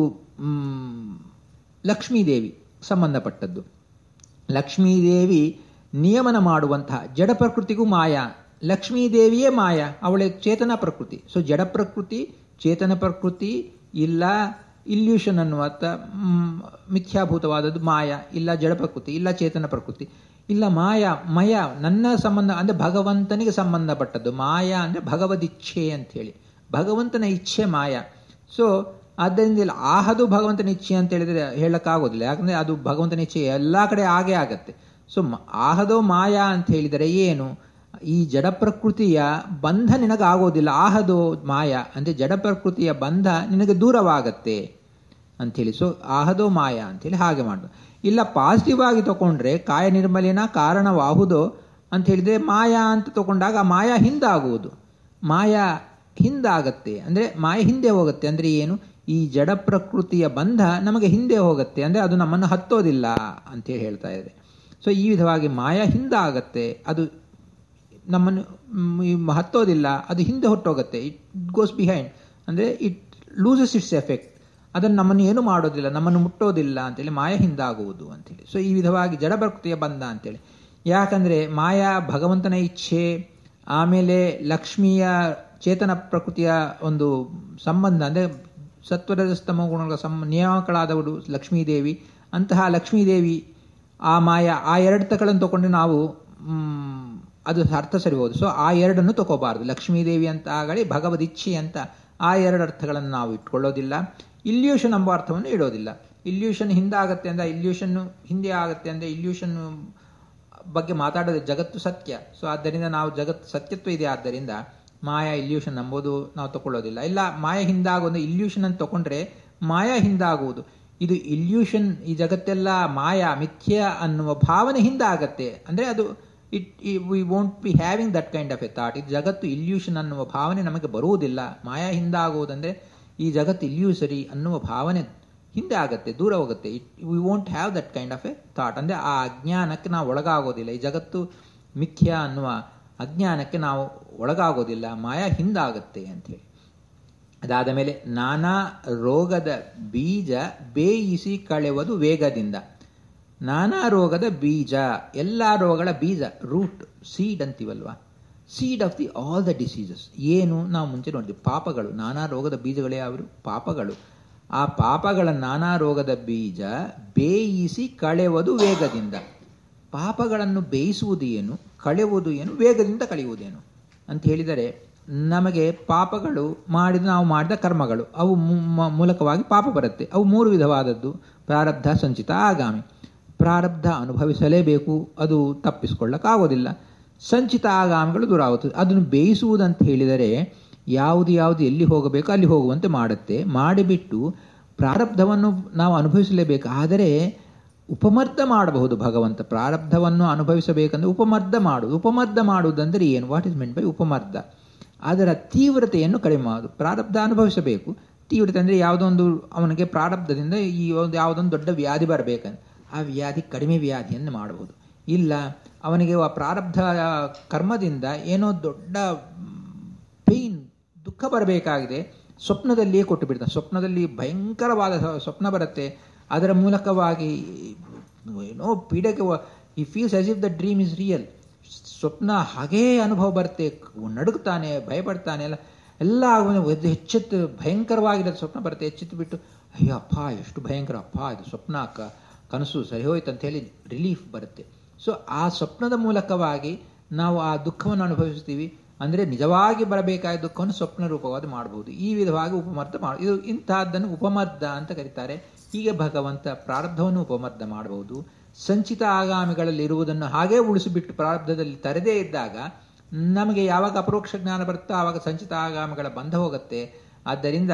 ಲಕ್ಷ್ಮೀದೇವಿ ಸಂಬಂಧಪಟ್ಟದ್ದು ಲಕ್ಷ್ಮೀದೇವಿ ನಿಯಮನ ಮಾಡುವಂತಹ ಜಡ ಪ್ರಕೃತಿಗೂ ಮಾಯಾ ಲಕ್ಷ್ಮೀದೇವಿಯೇ ಮಾಯಾ ಅವಳ ಚೇತನ ಪ್ರಕೃತಿ ಸೊ ಜಡ ಪ್ರಕೃತಿ ಚೇತನ ಪ್ರಕೃತಿ ಇಲ್ಲ ಇಲ್ಯೂಷನ್ ಅನ್ನುವಂಥ ಮ್, ಮಿಥ್ಯಾಭೂತವಾದದ್ದು ಮಾಯ ಇಲ್ಲ ಜಡ ಪ್ರಕೃತಿ ಇಲ್ಲ ಚೇತನ ಪ್ರಕೃತಿ ಇಲ್ಲ ಮಾಯ ಮಯ ನನ್ನ ಸಂಬಂಧ ಅಂದರೆ ಭಗವಂತನಿಗೆ ಸಂಬಂಧಪಟ್ಟದ್ದು ಮಾಯ ಅಂದರೆ ಭಗವದಿಚ್ಛೆ ಅಂಥೇಳಿ ಭಗವಂತನ ಇಚ್ಛೆ ಮಾಯ ಸೊ ಆದ್ದರಿಂದ ಇಲ್ಲಿ ಆಹದು ಭಗವಂತನ ಇಚ್ಛೆ ಅಂತ ಹೇಳಿದ್ರೆ ಹೇಳಕ್ಕಾಗೋದಿಲ್ಲ ಯಾಕಂದ್ರೆ ಅದು ಭಗವಂತನ ಇಚ್ಛೆ ಎಲ್ಲ ಕಡೆ ಹಾಗೆ ಆಗತ್ತೆ ಸೊ ಮ- ಆಹದೋ ಮಾಯಾ ಅಂತ ಹೇಳಿದರೆ ಏನು ಈ ಜಡ ಪ್ರಕೃತಿಯ ಬಂಧ ನಿನಗಾಗೋದಿಲ್ಲ ಆಹದೋ ಮಾಯ ಅಂದರೆ ಜಡ ಪ್ರಕೃತಿಯ ಬಂಧ ನಿನಗೆ ದೂರವಾಗತ್ತೆ ಅಂಥೇಳಿ ಸೊ ಆಹದೋ ಮಾಯ ಅಂಥೇಳಿ ಹಾಗೆ ಮಾಡೋದು ಇಲ್ಲ ಪಾಸಿಟಿವ್ ಆಗಿ ತಗೊಂಡ್ರೆ ಕಾಯ ನಿರ್ಮಲಿನ ಕಾರಣವಾಹುದೋ ಅಂತ ಹೇಳಿದ್ರೆ ಮಾಯಾ ಅಂತ ತಗೊಂಡಾಗ ಆ ಮಾಯಾ ಹಿಂದಾಗುವುದು ಮಾಯಾ ಹಿಂದಾಗತ್ತೆ ಅಂದರೆ ಮಾಯ ಹಿಂದೆ ಹೋಗುತ್ತೆ ಅಂದರೆ ಏನು ಈ ಜಡ ಪ್ರಕೃತಿಯ ಬಂಧ ನಮಗೆ ಹಿಂದೆ ಹೋಗುತ್ತೆ ಅಂದರೆ ಅದು ನಮ್ಮನ್ನು ಹತ್ತೋದಿಲ್ಲ ಅಂತೇಳಿ ಹೇಳ್ತಾ ಇದೆ ಸೊ ಈ ವಿಧವಾಗಿ ಮಾಯಾ ಹಿಂದಾಗತ್ತೆ ಅದು ನಮ್ಮನ್ನು ಮ್, ಈ ಹತ್ತೋದಿಲ್ಲ ಅದು ಹಿಂದೆ ಹೊಟ್ಟೋಗುತ್ತೆ ಇಟ್ ಗೋಸ್ ಬಿಹೈಂಡ್ ಅಂದರೆ ಇಟ್ ಲೂಸಸ್ ಇಟ್ಸ್ ಎಫೆಕ್ಟ್ ಅದನ್ನು ನಮ್ಮನ್ನು ಏನು ಮಾಡೋದಿಲ್ಲ ನಮ್ಮನ್ನು ಮುಟ್ಟೋದಿಲ್ಲ ಅಂತೇಳಿ ಮಾಯ ಹಿಂದಾಗುವುದು ಅಂತೇಳಿ ಸೊ ಈ ವಿಧವಾಗಿ ಜಡ ಪ್ರಕೃತಿಯ ಬಂಧ ಅಂತೇಳಿ ಯಾಕಂದರೆ ಮಾಯಾ ಭಗವಂತನ ಇಚ್ಛೆ ಆಮೇಲೆ ಲಕ್ಷ್ಮಿಯ ಚೇತನ ಪ್ರಕೃತಿಯ ಒಂದು ಸಂಬಂಧ ಅಂದರೆ ಸತ್ವರದ ಸ್ತಮ ಗುಣಗಳ ಸಂ ನಿಯಾಮಕಳಾದವಳು ಲಕ್ಷ್ಮೀದೇವಿ ಅಂತಹ ಲಕ್ಷ್ಮೀದೇವಿ ಆ ಮಾಯ ಆ ಎರಡು ತಗಳನ್ನು ತಗೊಂಡು ನಾವು ಮ್, ಅದು ಅರ್ಥ ಸರಿ ಹೋದು ಸೊ ಆ ಎರಡನ್ನು ತಗೋಬಾರ್ದು ಲಕ್ಷ್ಮೀದೇವಿ ಅಂತ ಆಗಲಿ ಭಗವದಿಚ್ಛೆ ಅಂತ ಆ ಎರಡು ಅರ್ಥಗಳನ್ನು ನಾವು ಇಟ್ಕೊಳ್ಳೋದಿಲ್ಲ ಇಲ್ಯೂಷನ್ ಎಂಬ ಅರ್ಥವನ್ನು ಇಡೋದಿಲ್ಲ ಇಲ್ಯೂಷನ್ ಹಿಂದಾಗತ್ತೆ ಅಂದರೆ ಇಲ್ಯೂಷನ್ ಹಿಂದೆ ಆಗತ್ತೆ ಅಂದರೆ ಇಲ್ಯೂಷನ್ ಬಗ್ಗೆ ಮಾತಾಡೋದು ಜಗತ್ತು ಸತ್ಯ ಸೊ ಆದ್ದರಿಂದ ನಾವು ಜಗತ್ತು ಸತ್ಯತ್ವ ಇದೆ ಆದ್ದರಿಂದ ಮಾಯಾ ಇಲ್ಯೂಷನ್ ಎಂಬುದು ನಾವು ತಗೊಳ್ಳೋದಿಲ್ಲ ಇಲ್ಲ ಮಾಯ ಹಿಂದಾಗೋದು ಇಲ್ಯೂಷನ್ ಅಂತ ತಗೊಂಡ್ರೆ ಮಾಯಾ ಹಿಂದಾಗುವುದು ಇದು ಇಲ್ಯೂಷನ್ ಈ ಜಗತ್ತೆಲ್ಲ ಮಾಯಾ ಮಿಥ್ಯ ಅನ್ನುವ ಭಾವನೆ ಹಿಂದಾಗತ್ತೆ ಅಂದರೆ ಅದು it we won't be having that kind of a thought ಇದು ಜಗತ್ತು ಇಲ್ಯೂಷನ್ ಅನ್ನುವ ಭಾವನೆ ನಮಗೆ ಬರುವುದಿಲ್ಲ ಮಾಯಾ ಹಿಂದಾಗುವುದಂದರೆ ಈ ಜಗತ್ತು ಇಲ್ಯೂಸರಿ ಅನ್ನುವ ಭಾವನೆ ಹಿಂದೆ ಆಗತ್ತೆ ದೂರ ಹೋಗುತ್ತೆ it we won't have that kind of a thought ಅಂದರೆ ಆ ಅಜ್ಞಾನಕ್ಕೆ ನಾವು ಒಳಗಾಗೋದಿಲ್ಲ ಈ ಜಗತ್ತು ಮಿಥ್ಯ ಅನ್ನುವ ಅಜ್ಞಾನಕ್ಕೆ ನಾವು ಒಳಗಾಗೋದಿಲ್ಲ ಮಾಯಾ ಹಿಂದಾಗತ್ತೆ ಅಂಥೇಳಿ ಅದಾದ ಮೇಲೆ ನಾನಾ ರೋಗದ ಬೀಜ ಬೇಯಿಸಿ ಕಳೆಯುವುದು ವೇಗದಿಂದ ನಾನಾ ರೋಗದ ಬೀಜ ಎಲ್ಲ ರೋಗಗಳ ಬೀಜ ರೂಟ್ ಸೀಡ್ ಅಂತೀವಲ್ವಾ seed of the all the diseases ಏನು ನಾವು ಮುಂಚೆ ನೋಡಿದ್ವಿ ಪಾಪಗಳು ನಾನಾ ರೋಗದ ಬೀಜಗಳೇ ಯಾವರು ಪಾಪಗಳು ಆ ಪಾಪಗಳ ನಾನಾ ರೋಗದ ಬೀಜ ಬೇಯಿಸಿ ಕಳೆಯುವುದು ವೇಗದಿಂದ ಪಾಪಗಳನ್ನು ಬೇಯಿಸುವುದು ಏನು ಕಳೆಯುವುದು ಏನು ವೇಗದಿಂದ ಕಳೆಯುವುದೇನು ಅಂತ ಹೇಳಿದರೆ ನಮಗೆ ಪಾಪಗಳು ಮಾಡಿದ ನಾವು ಮಾಡಿದ ಕರ್ಮಗಳು ಅವು ಮು- ಮ- ಮೂಲಕವಾಗಿ ಪಾಪ ಬರುತ್ತೆ ಅವು ಮೂರು ವಿಧವಾದದ್ದು ಪ್ರಾರಬ್ಧ ಸಂಚಿತ ಆಗಾಮಿ ಪ್ರಾರಬ್ಧ ಅನುಭವಿಸಲೇಬೇಕು ಅದು ತಪ್ಪಿಸ್ಕೊಳ್ಳಕ್ಕಾಗೋದಿಲ್ಲ ಸಂಚಿತ ಆಗಾಮಿಗಳು ದೂರ ಆಗುತ್ತದೆ ಅದನ್ನು ಬೇಯಿಸುವುದಂತ ಹೇಳಿದರೆ ಯಾವುದು ಯಾವುದು ಎಲ್ಲಿ ಹೋಗಬೇಕು ಅಲ್ಲಿ ಹೋಗುವಂತೆ ಮಾಡುತ್ತೆ ಮಾಡಿಬಿಟ್ಟು ಪ್ರಾರಬ್ಧವನ್ನು ನಾವು ಅನುಭವಿಸಲೇಬೇಕು ಆದರೆ ಉಪಮರ್ದ ಮಾಡಬಹುದು ಭಗವಂತ ಪ್ರಾರಬ್ಧವನ್ನು ಅನುಭವಿಸಬೇಕಂದ್ರೆ ಉಪಮರ್ದ ಮಾಡುವುದು ಉಪಮರ್ದ ಮಾಡುವುದಂದರೆ ಏನು ವಾಟ್ ಇಸ್ ಮೆಂಟ್ ಬೈ ಉಪಮರ್ದ ಅದರ ತೀವ್ರತೆಯನ್ನು ಕಡಿಮೆ ಮಾಡುವುದು ಪ್ರಾರಬ್ಧ ಅನುಭವಿಸಬೇಕು ತೀವ್ರತೆ ಅಂದರೆ ಯಾವುದೊಂದು ಅವನಿಗೆ ಪ್ರಾರಬ್ಧದಿಂದ ಈ ಒಂದು ಯಾವುದೊಂದು ದೊಡ್ಡ ವ್ಯಾಧಿ ಬರಬೇಕಂದ್ರೆ ಆ ವ್ಯಾಧಿ ಕಡಿಮೆ ವ್ಯಾಧಿಯನ್ನು ಮಾಡಬಹುದು ಇಲ್ಲ ಅವನಿಗೆ ಆ ಪ್ರಾರಬ್ಧ ಕರ್ಮದಿಂದ ಏನೋ ದೊಡ್ಡ ಪೇಯ್ನ್ ದುಃಖ ಬರಬೇಕಾಗಿದೆ ಸ್ವಪ್ನದಲ್ಲಿಯೇ ಕೊಟ್ಟು ಬಿಡ್ತಾನೆ ಸ್ವಪ್ನದಲ್ಲಿ ಭಯಂಕರವಾದ ಸ- ಸ್ವಪ್ನ ಬರುತ್ತೆ ಅದರ ಮೂಲಕವಾಗಿ ಏನೋ ಪೀಡೆಗೆ ಈ feels as if the dream is real ಸ್ವಪ್ನ ಹಾಗೇ ಅನುಭವ ಬರುತ್ತೆ ನಡುಗ್ತಾನೆ ಭಯಪಡ್ತಾನೆ ಎಲ್ಲ ಎಲ್ಲ ಅವನು ಎದ್ದು ಎಚ್ಚೆತ್ತು ಭಯಂಕರವಾಗಿರೋ ಸ್ವಪ್ನ ಬರುತ್ತೆ ಎಚ್ಚೆತ್ತು ಬಿಟ್ಟು ಅಯ್ಯೋ ಅಪ್ಪ ಎಷ್ಟು ಭಯಂಕರ ಅಪ್ಪ ಇದು ಸ್ವಪ್ನ ಕ ಕನಸು ಸರಿ ಹೋಯ್ತು ಅಂತ ಹೇಳಿ ರಿಲೀಫ್ ಬರುತ್ತೆ ಸೊ ಆ ಸ್ವಪ್ನದ ಮೂಲಕವಾಗಿ ನಾವು ಆ ದುಃಖವನ್ನು ಅನುಭವಿಸ್ತೀವಿ ಅಂದರೆ ನಿಜವಾಗಿ ಬರಬೇಕಾದ ದುಃಖವನ್ನು ಸ್ವಪ್ನ ರೂಪವಾದ ಮಾಡಬಹುದು ಈ ವಿಧವಾಗಿ ಉಪಮರ್ದ ಮಾಡ ಇದು ಇಂತಹದ್ದನ್ನು ಉಪಮರ್ದ ಅಂತ ಕರೀತಾರೆ ಹೀಗೆ ಭಗವಂತ ಪ್ರಾರಬ್ಧವನ್ನು ಉಪಮರ್ದ ಮಾಡಬಹುದು ಸಂಚಿತ ಆಗಾಮಿಗಳಲ್ಲಿ ಇರುವುದನ್ನು ಹಾಗೇ ಉಳಿಸಿಬಿಟ್ಟು ಪ್ರಾರಬ್ಧದಲ್ಲಿ ತರದೇ ಇದ್ದಾಗ ನಮಗೆ ಯಾವಾಗ ಅಪರೋಕ್ಷ ಜ್ಞಾನ ಬರುತ್ತೋ ಆವಾಗ ಸಂಚಿತ ಆಗಾಮಿಗಳ ಬಂಧ ಹೋಗುತ್ತೆ ಆದ್ದರಿಂದ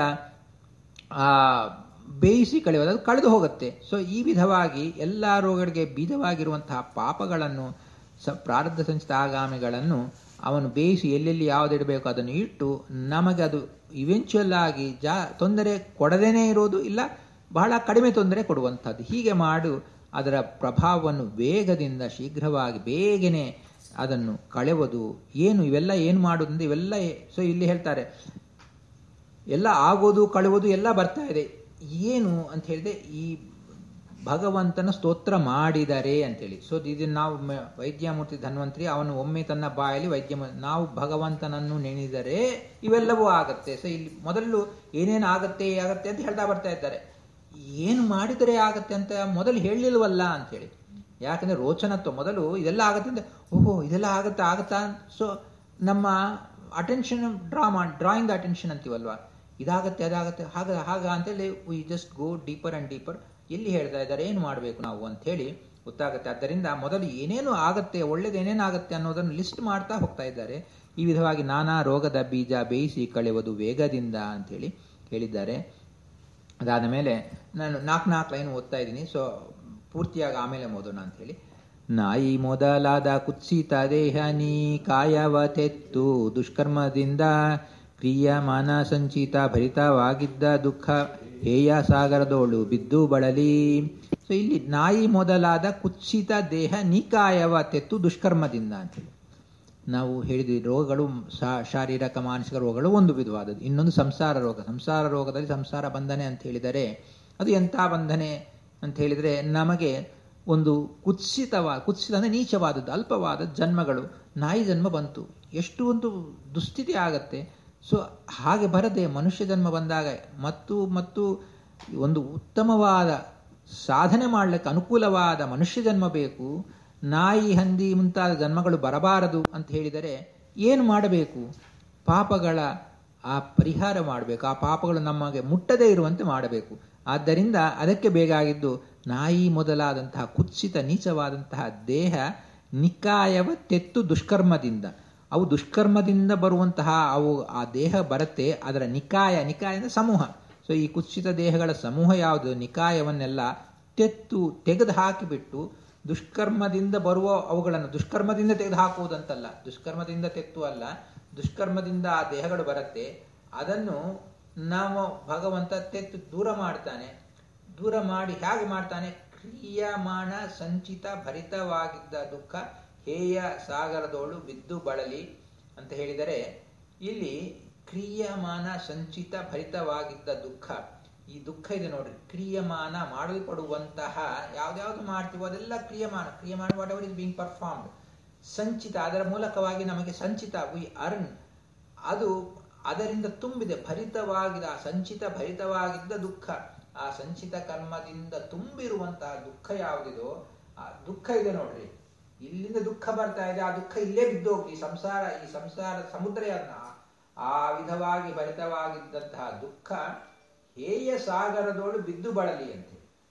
ಆ ಬೇಯಿಸಿ ಕಳೆಯೋದು ಅದು ಕಳೆದು ಹೋಗುತ್ತೆ ಸೊ ಈ ವಿಧವಾಗಿ ಎಲ್ಲ ರೋಗಗಳಿಗೆ ಬೀಜವಾಗಿರುವಂತಹ ಪಾಪಗಳನ್ನು ಸ ಪ್ರಾರಬ್ಧ ಸಂಚಿತ ಆಗಾಮಿಗಳನ್ನು ಅವನು ಬೇಯಿಸಿ ಎಲ್ಲೆಲ್ಲಿ ಯಾವುದಿಡಬೇಕು ಅದನ್ನು ಇಟ್ಟು ನಮಗೆ ಅದು ಇವೆಂಚುಯಲ್ ಆಗಿ ಜಾ ತೊಂದರೆ ಕೊಡದೇನೆ ಇರೋದು ಇಲ್ಲ ಬಹಳ ಕಡಿಮೆ ತೊಂದರೆ ಕೊಡುವಂಥದ್ದು ಹೀಗೆ ಮಾಡು ಅದರ ಪ್ರಭಾವವನ್ನು ವೇಗದಿಂದ ಶೀಘ್ರವಾಗಿ ಬೇಗನೆ ಅದನ್ನು ಕಳೆಯುವುದು ಏನು ಇವೆಲ್ಲ ಏನು ಮಾಡುವುದು ಇವೆಲ್ಲ ಸೊ ಇಲ್ಲಿ ಹೇಳ್ತಾರೆ ಎಲ್ಲ ಆಗೋದು ಕಳೆಯೋದು ಎಲ್ಲ ಬರ್ತಾ ಇದೆ ಏನು ಅಂತ ಹೇಳಿದ್ರೆ ಈ ಭಗವಂತನ ಸ್ತೋತ್ರ ಮಾಡಿದರೆ ಅಂತೇಳಿ ಸೊ ಇದನ್ನು ನಾವು ಮ- ವೈದ್ಯಮೂರ್ತಿ ಧನ್ವಂತರಿ ಅವನು ಒಮ್ಮೆ ತನ್ನ ಬಾಯಲ್ಲಿ ವೈದ್ಯ ನಾವು ಭಗವಂತನನ್ನು ನೆನೆದರೆ ಇವೆಲ್ಲವೂ ಆಗತ್ತೆ ಸೊ ಇಲ್ಲಿ ಮೊದಲು ಏನೇನು ಆಗತ್ತೆ ಆಗತ್ತೆ ಅಂತ ಹೇಳ್ತಾ ಬರ್ತಾ ಇದ್ದಾರೆ ಏನು ಮಾಡಿದರೆ ಆಗತ್ತೆ ಅಂತ ಮೊದಲು ಹೇಳಿಲ್ವಲ್ಲ ಅಂತೇಳಿ ಯಾಕಂದ್ರೆ ರೋಚನತ್ವ ಮೊದಲು ಇದೆಲ್ಲ ಆಗತ್ತೆ ಅಂತ ಓಹೋ ಇದೆಲ್ಲ ಆಗತ್ತಾ ಆಗತ್ತಾ ಸೊ ನಮ್ಮ ಅಟೆನ್ಷನ್ ಡ್ರಾ ಮಾಡಿ ಡ್ರಾಯಿಂಗ್ ಅಟೆನ್ಷನ್ ಅಂತೀವಲ್ವಾ ಇದಾಗತ್ತೆ ಅದಾಗತ್ತೆ ಹಾಗ ಹಾಗ ಅಂತೇಳಿ we just go deeper and deeper ಎಲ್ಲಿ ಹೇಳ್ತಾ ಇದ್ದಾರೆ ಏನು ಮಾಡಬೇಕು ನಾವು ಅಂಥೇಳಿ ಗೊತ್ತಾಗುತ್ತೆ ಆದ್ದರಿಂದ ಮೊದಲು ಏನೇನು ಆಗತ್ತೆ ಒಳ್ಳೇದು ಏನೇನು ಆಗತ್ತೆ ಅನ್ನೋದನ್ನು ಲಿಸ್ಟ್ ಮಾಡ್ತಾ ಹೋಗ್ತಾ ಇದ್ದಾರೆ ಈ ವಿಧವಾಗಿ ನಾನಾ ರೋಗದ ಬೀಜ ಬೇಯಿಸಿ ಕಳೆಯುವುದು ವೇಗದಿಂದ ಅಂಥೇಳಿ ಹೇಳಿದ್ದಾರೆ ಅದಾದ ಮೇಲೆ ನಾನು ನಾಲ್ಕು ನಾಲ್ಕು ಲೈನ್ ಓದ್ತಾ ಇದ್ದೀನಿ ಸೊ ಪೂರ್ತಿಯಾಗಿ ಆಮೇಲೆ ಓದೋಣ ಅಂಥೇಳಿ ನಾಯಿ ಮೊದಲಾದ ಕುತ್ಸಿತ ದೇಹ ನೀ ಕಾಯವ ತೆತ್ತು ದುಷ್ಕರ್ಮದಿಂದ ಕ್ರಿಯಮಾನ ಸಂಚಿತ ಭರಿತವಾಗಿದ್ದ ದುಃಖ ಹೇಯ ಸಾಗರದೋಳು ಬಿದ್ದು ಬಳಲಿ ಸೊ ಇಲ್ಲಿ ನಾಯಿ ಮೊದಲಾದ ಕುತ್ಸಿತ ದೇಹ ನಿಕಾಯವ ತೆತ್ತು ದುಷ್ಕರ್ಮದಿಂದ ಅಂತೇಳಿ ನಾವು ಹೇಳಿದ್ವಿ ರೋಗಗಳು ಶಾ- ಶಾರೀರಿಕ ಮಾನಸಿಕ ರೋಗಗಳು ಒಂದು ವಿಧವಾದದ್ದು ಇನ್ನೊಂದು ಸಂಸಾರ ರೋಗ ಸಂಸಾರ ರೋಗದಲ್ಲಿ ಸಂಸಾರ ಬಂಧನೆ ಅಂತ ಹೇಳಿದರೆ ಅದು ಎಂಥ ಬಂಧನೆ ಅಂತ ಹೇಳಿದರೆ ನಮಗೆ ಒಂದು ಕುತ್ಸಿತವಾದ ಕುತ್ಸಿತ ಅಂದರೆ ನೀಚವಾದದ್ದು ಅಲ್ಪವಾದ ಜನ್ಮಗಳು ನಾಯಿ ಜನ್ಮ ಬಂತು ಎಷ್ಟು ಒಂದು ದುಸ್ಥಿತಿ ಆಗತ್ತೆ ಸೊ ಹಾಗೆ ಬರದೆ ಮನುಷ್ಯ ಜನ್ಮ ಬಂದಾಗ ಮತ್ತು ಮತ್ತು ಒಂದು ಉತ್ತಮವಾದ ಸಾಧನೆ ಮಾಡಲಿಕ್ಕೆ ಅನುಕೂಲವಾದ ಮನುಷ್ಯ ಜನ್ಮ ಬೇಕು ನಾಯಿ ಹಂದಿ ಮುಂತಾದ ಜನ್ಮಗಳು ಬರಬಾರದು ಅಂತ ಹೇಳಿದರೆ ಏನು ಮಾಡಬೇಕು ಪಾಪಗಳ ಆ ಪರಿಹಾರ ಮಾಡಬೇಕು ಆ ಪಾಪಗಳು ನಮಗೆ ಮುಟ್ಟದೇ ಇರುವಂತೆ ಮಾಡಬೇಕು ಆದ್ದರಿಂದ ಅದಕ್ಕೆ ಬೇಕಾಗಿದ್ದು ನಾಯಿ ಮೊದಲಾದಂತಹ ಕುತ್ಸಿತ ನೀಚವಾದಂತಹ ದೇಹ ನಿಕಾಯವ ತೆತ್ತು ದುಷ್ಕರ್ಮದಿಂದ ಅವು ದುಷ್ಕರ್ಮದಿಂದ ಬರುವಂತಹ ಅವು ಆ ದೇಹ ಬರುತ್ತೆ ಅದರ ನಿಕಾಯ ನಿಕಾಯ ಅಂದರೆ ಸಮೂಹ ಸೊ ಈ ಕುತ್ಸಿತ ದೇಹಗಳ ಸಮೂಹ ಯಾವುದು ನಿಕಾಯವನ್ನೆಲ್ಲ ತೆತ್ತು ತೆಗೆದು ಹಾಕಿಬಿಟ್ಟು ದುಷ್ಕರ್ಮದಿಂದ ಬರುವ ಅವುಗಳನ್ನು ದುಷ್ಕರ್ಮದಿಂದ ತೆಗೆದು ಹಾಕುವುದಂತಲ್ಲ ದುಷ್ಕರ್ಮದಿಂದ ತೆತ್ತು ಅಲ್ಲ ದುಷ್ಕರ್ಮದಿಂದ ಆ ದೇಹಗಳು ಬರುತ್ತೆ ಅದನ್ನು ನಾವು ಭಗವಂತ ತೆತ್ತು ದೂರ ಮಾಡ್ತಾನೆ ದೂರ ಮಾಡಿ ಹೇಗೆ ಮಾಡ್ತಾನೆ ಕ್ರಿಯಮಾಣ ಸಂಚಿತ ಭರಿತವಾಗಿದ್ದ ದುಃಖ ಹೇಯ ಸಾಗರದೋಳು ಬಿದ್ದು ಬಳಲಿ ಅಂತ ಹೇಳಿದರೆ ಇಲ್ಲಿ ಕ್ರಿಯಮಾನ ಸಂಚಿತ ಭರಿತವಾಗಿದ್ದ ದುಃಖ ಈ ದುಃಖ ಇದೆ ನೋಡ್ರಿ ಕ್ರಿಯಮಾನ ಮಾಡಲ್ಪಡುವಂತಹ ಯಾವ್ದ್ಯಾವ್ದು ಮಾಡ್ತೀವೋ ಅದೆಲ್ಲ ಕ್ರಿಯಮಾನ ಕ್ರಿಯಮಾನ whatever is being performed ಸಂಚಿತ ಅದರ ಮೂಲಕವಾಗಿ ನಮಗೆ ಸಂಚಿತ ವಿ ಅರ್ನ್ ಅದು ಅದರಿಂದ ತುಂಬಿದೆ ಭರಿತವಾಗಿದ ಆ ಸಂಚಿತ ಭರಿತವಾಗಿದ್ದ ದುಃಖ ಆ ಸಂಚಿತ ಕರ್ಮದಿಂದ ತುಂಬಿರುವಂತಹ ದುಃಖ ಯಾವುದಿದೋ ಆ ದುಃಖ ಇದೆ ನೋಡ್ರಿ ಇಲ್ಲಿಂದ ದುಃಖ ಬರ್ತಾ ಇದೆ ಆ ದುಃಖ ಇಲ್ಲೇ ಬಿದ್ದೋಗಿ ಈ ಸಂಸಾರ ಈ ಸಂಸಾರ ಸಮುದ್ರ ಅದನ್ನ ಆ ವಿಧವಾಗಿ ಭರಿತವಾಗಿದ್ದಂತಹ ದುಃಖ ಹೇಯ ಸಾಗರದೋಳು ಬಿದ್ದು ಬಳಲಿ ಅಂತ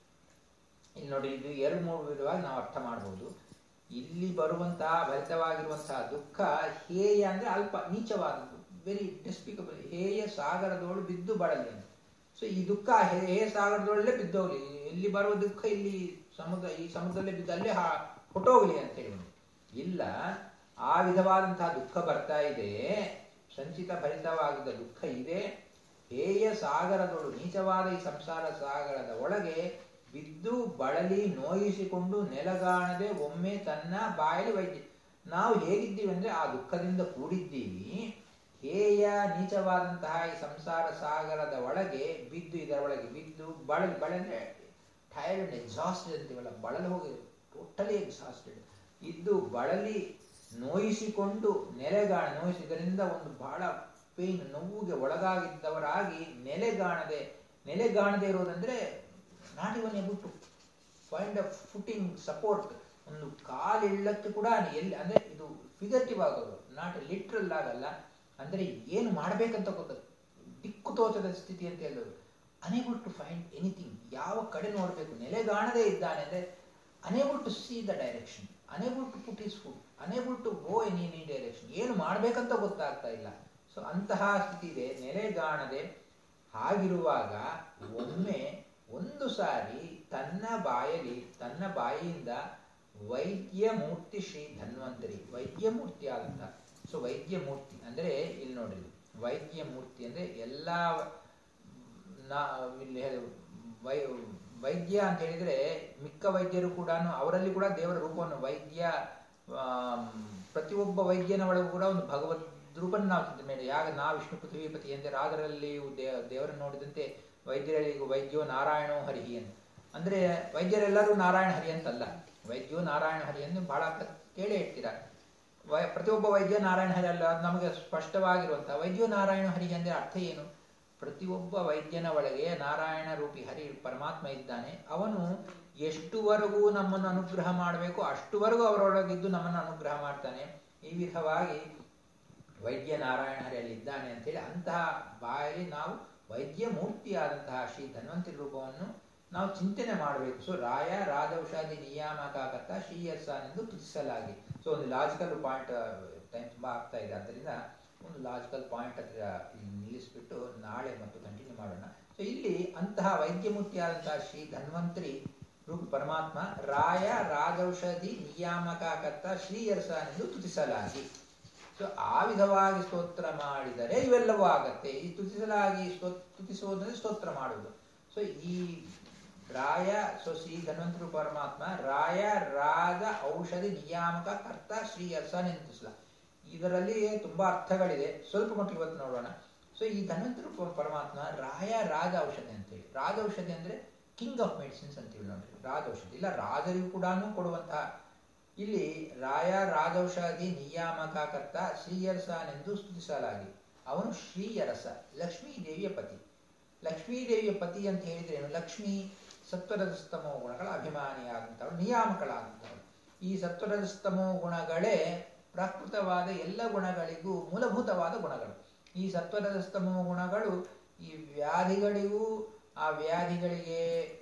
ಇಲ್ಲಿ ನೋಡಿ ಇದು ಎರಡು ಮೂರು ವಿಧವಾಗಿ ನಾವು ಅರ್ಥ ಮಾಡಬಹುದು ಇಲ್ಲಿ ಬರುವಂತಹ ಭರಿತವಾಗಿರುವಂತಹ ದುಃಖ ಹೇಯ ಅಂದ್ರೆ ಅಲ್ಪ ನೀಚವಾದದ್ದು ವೆರಿ ಡಿಸ್ಪಿಕಬಲ್ ಹೇಯ ಸಾಗರದೋಳು ಬಿದ್ದು ಬಳಲಿ ಅಂತ ಸೊ ಈ ದುಃಖ ಹೇಯ ಸಾಗರದೊಳಲ್ಲೇ ಬಿದ್ದೋಗ್ಲಿ ಇಲ್ಲಿ ಬರುವ ದುಃಖ ಇಲ್ಲಿ ಸಮುದ್ರ ಈ ಸಮುದ್ರದಲ್ಲೇ ಬಿದ್ದು ಅಲ್ಲೇ ಹೊಟ್ಟೋಗ್ಲಿ ಅಂತ ಹೇಳಿ ಇಲ್ಲ ಆ ವಿಧವಾದಂತಹ ದುಃಖ ಬರ್ತಾ ಇದೆ ಸಂಚಿತ ಭರಿತವಾಗಿದ್ದ ದುಃಖ ಇದೆ ಹೇಯ ಸಾಗರದೊಳು ನೀಚವಾದ ಈ ಸಂಸಾರ ಸಾಗರದ ಒಳಗೆ ಬಿದ್ದು ಬಳಲಿ ನೋಯಿಸಿಕೊಂಡು ನೆಲಗಾಣದೆ ಒಮ್ಮೆ ತನ್ನ ಬಾಯಲ್ಲಿ ವೈದ್ಯ ನಾವು ಹೇಗಿದ್ದೀವಿ ಅಂದ್ರೆ ಆ ದುಃಖದಿಂದ ಕೂಡಿದ್ದೀವಿ ಹೇಯ ನೀಚವಾದಂತಹ ಈ ಸಂಸಾರ ಸಾಗರದ ಒಳಗೆ ಬಿದ್ದು ಇದರ ಒಳಗೆ ಬಿದ್ದು ಬಳಲಿ ಬಳೆ ಅಂದ್ರೆ ಟೈರ್ಡ್ ಅಂಡ್ ಎಕ್ಸಾಸ್ಟೆಡ್ ಅಂತೀವಲ್ಲ ಬಳಲಿ ಹೋಗಿ ಟೋಟಲಿ ಎಕ್ಸಾಸ್ಟೆಡ್ ಇದ್ದು ಬಳಲಿ ನೋಯಿಸಿಕೊಂಡು ನೆಲೆಗಾಣ ನೋಯಿಸಿದರಿಂದ ಒಂದು ಬಹಳ ಪೇನ್ ನೋವಿಗೆ ಒಳಗಾಗಿದ್ದವರಾಗಿ ನೆಲೆಗಾಣದೆ ನೆಲೆಗಾಣದೆ ಇರೋದಂದ್ರೆ not even able to find a footing support ಒಂದು ಕಾಲಿಳ್ಳಕ್ಕೆ ಕೂಡ ಎಲ್ಲಿ ಅಂದ್ರೆ ಇದು ಫಿಗರ್ಟಿವ್ ಆಗೋದು ನಾಟ್ ಲಿಟ್ರಲ್ ಆಗಲ್ಲ ಅಂದ್ರೆ ಏನು ಮಾಡ್ಬೇಕಂತ ಗೊತ್ತ ದಿಕ್ಕು ತೋಚದ ಸ್ಥಿತಿ ಅಂತ ಹೇಳೋದು ಅನೇಬಲ್ ಟು ಫೈಂಡ್ ಎನಿಥಿಂಗ್ ಯಾವ ಕಡೆ ನೋಡಬೇಕು ನೆಲೆಗಾಣದೇ ಇದ್ದಾನೆ ಅಂದ್ರೆ unable to see the direction unable to put his foot unable to go in any direction ಏನು ಮಾಡ್ಬೇಕಂತ ಗೊತ್ತಾಗ್ತಾ ಇಲ್ಲ ಸೊ ಅಂತಹ ಸ್ಥಿತಿ ಇದೆ ನೆಲೆಗಾಣದೆ ಹಾಗಿರುವಾಗ ಒಮ್ಮೆ ಒಂದು ಸಾರಿ ತನ್ನ ಬಾಯಲ್ಲಿ ತನ್ನ ಬಾಯಿಯಿಂದ ವೈದ್ಯ ಮೂರ್ತಿ ಶ್ರೀ ಧನ್ವಂತರಿ ವೈದ್ಯ ಮೂರ್ತಿ ಆದಂತ ಸೊ ವೈದ್ಯ ಮೂರ್ತಿ ಅಂದ್ರೆ ಇಲ್ಲಿ ನೋಡ್ರಿ ವೈದ್ಯ ಮೂರ್ತಿ ಅಂದ್ರೆ ಎಲ್ಲಾ ನಾ ಇಲ್ಲಿ ವೈ ವೈದ್ಯ ಅಂತ ಹೇಳಿದ್ರೆ ಮಿಕ್ಕ ವೈದ್ಯರು ಕೂಡ ಅವರಲ್ಲಿ ಕೂಡ ದೇವರ ರೂಪವನ್ನು ವೈದ್ಯ ಪ್ರತಿಯೊಬ್ಬ ವೈದ್ಯನ ಒಳಗೂ ಕೂಡ ಒಂದು ಭಗವದ್ ರೂಪನ್ನು ನಾವು ಚಿಂತನೆ ಮಾಡಿ ಯಾಗ ನಾ ವಿಷ್ಣು ಪೃಥ್ವೀಪತಿ ಎಂದರೆ ರಾಗರಲ್ಲಿ ದೇವರನ್ನು ನೋಡಿದಂತೆ ವೈದ್ಯರಲ್ಲಿ ವೈದ್ಯೋ ನಾರಾಯಣೋ ಹರಿಹಿ ಅಂತ ಅಂದ್ರೆ ವೈದ್ಯರೆಲ್ಲರೂ ನಾರಾಯಣ ಹರಿ ಅಂತಲ್ಲ ವೈದ್ಯೋ ನಾರಾಯಣ ಹರಿ ಎಂದು ಬಹಳ ಕೇಳೇ ಇರ್ತೀರ ವೈ ಪ್ರತಿಯೊಬ್ಬ ವೈದ್ಯ ನಾರಾಯಣ ಹರಿ ಅಲ್ಲ ಅದು ನಮಗೆ ಸ್ಪಷ್ಟವಾಗಿರುವಂತಹ ವೈದ್ಯೋ ನಾರಾಯಣ ಹರಿ ಅಂದ್ರೆ ಅರ್ಥ ಏನು ಪ್ರತಿಯೊಬ್ಬ ವೈದ್ಯನ ಒಳಗೆ ನಾರಾಯಣ ರೂಪಿ ಹರಿ ಪರಮಾತ್ಮ ಇದ್ದಾನೆ ಅವನು ಎಷ್ಟುವರೆಗೂ ನಮ್ಮನ್ನು ಅನುಗ್ರಹ ಮಾಡಬೇಕು ಅಷ್ಟುವರೆಗೂ ಅವರೊಳಗಿದ್ದು ನಮ್ಮನ್ನು ಅನುಗ್ರಹ ಮಾಡ್ತಾನೆ ಈ ವಿಧವಾಗಿ ವೈದ್ಯ ನಾರಾಯಣ ಹರಿಯಲ್ಲಿ ಇದ್ದಾನೆ ಅಂತೇಳಿ ಅಂತಹ ಬಾಯಲ್ಲಿ ನಾವು ವೈದ್ಯ ಮೂರ್ತಿಯಾದಂತಹ ಶ್ರೀ ಧನ್ವಂತರಿ ರೂಪವನ್ನು ನಾವು ಚಿಂತನೆ ಮಾಡಬೇಕು ಸೊ ರಾಯ ರಾಜೌಷಧಿ ನಿಯಾಮಕಾಕರ್ತ ಶ್ರೀ ಎಂದು ತುತಿಸಲಾಗಿ ಸೊ ಒಂದು ಲಾಜಿಕಲ್ ಪಾಯಿಂಟ್ ಟೈಮ್ ತುಂಬಾ ಆಗ್ತಾ ಇದೆ ಆದ್ದರಿಂದ ಒಂದು ಲಾಜಿಕಲ್ ಪಾಯಿಂಟ್ ಹತ್ರ ಇಲ್ಲಿ ನಿಲ್ಲಿಸ್ಬಿಟ್ಟು ನಾಳೆ ಮತ್ತು ಕಂಟಿನ್ಯೂ ಮಾಡೋಣ ಸೊ ಇಲ್ಲಿ ಅಂತಹ ವೈದ್ಯಮೂರ್ತಿಯಾದಂತಹ ಶ್ರೀ ಧನ್ವಂತರಿ ರೂಪ ಪರಮಾತ್ಮ ರಾಯ ರಾಜೌಷಧಿ ನಿಯಾಮಕಾಕರ್ತ ಶ್ರೀ ಎಂದು ತುತಿಸಲಾಗಿ ಸೊ ಆ ವಿಧವಾಗಿ ಸ್ತೋತ್ರ ಮಾಡಿದರೆ ಇವೆಲ್ಲವೂ ಆಗತ್ತೆ ಈ ತುತಿಸಲಾಗಿ ಸ್ತೋ ತುತಿಸುವುದಂದ್ರೆ ಸ್ತೋತ್ರ ಮಾಡುವುದು ಸೊ ಈ ರಾಯ ಸೊ ಶ್ರೀ ಧನ್ವಂತರು ಪರಮಾತ್ಮ ರಾಯ ರಾಜ ಔಷಧಿ ನಿಯಾಮಕ ಕರ್ತ ಶ್ರೀ ಅರ್ಸ ನೆನಪಿಸಲ ಇದರಲ್ಲಿ ತುಂಬಾ ಅರ್ಥಗಳಿದೆ ಸ್ವಲ್ಪ ಮಟ್ಟಿಗೆ ಇವತ್ತು ನೋಡೋಣ ಸೊ ಈ ಧನ್ವಂತರು ಪರಮಾತ್ಮ ರಾಯ ರಾಜ ಔಷಧಿ ಅಂತೇಳಿ ರಾಜ ಔಷಧಿ ಅಂದ್ರೆ ಕಿಂಗ್ ಆಫ್ ಮೆಡಿಸಿನ್ಸ್ ಅಂತೀವಿ ನೋಡ್ರಿ ರಾಜ ಔಷಧಿ ಇಲ್ಲ ರಾಜರಿಗೂ ಕೂಡ ಕೊಡುವಂತಹ ಇಲ್ಲಿ ರಾಯ ರಾಜೌಷಧಿ ನಿಯಾಮಕರ್ತ ಶ್ರೀಯರಸನೆಂದು ಸ್ತುತಿಸಲಾಗಿ ಅವನು ಶ್ರೀಯರಸ ಲಕ್ಷ್ಮೀ ದೇವಿಯ ಪತಿ ಲಕ್ಷ್ಮೀ ದೇವಿಯ ಪತಿ ಅಂತ ಹೇಳಿದ್ರೆ ಏನು ಲಕ್ಷ್ಮಿ ಸತ್ವರಜಸ್ತಮೋ ಗುಣಗಳ ಅಭಿಮಾನಿಯಾದಂಥವಳು ನಿಯಾಮಕಳಾದಂಥವಳು ಈ ಸತ್ವರಜಸ್ತಮೋ ಗುಣಗಳೇ ಪ್ರಾಕೃತವಾದ ಎಲ್ಲ ಗುಣಗಳಿಗೂ ಮೂಲಭೂತವಾದ ಗುಣಗಳು ಈ ಸತ್ವರಜಸ್ತಮೋ ಗುಣಗಳು ಈ ವ್ಯಾಧಿಗಳಿಗೂ ಆ ವ್ಯಾಧಿಗಳಿಗೆ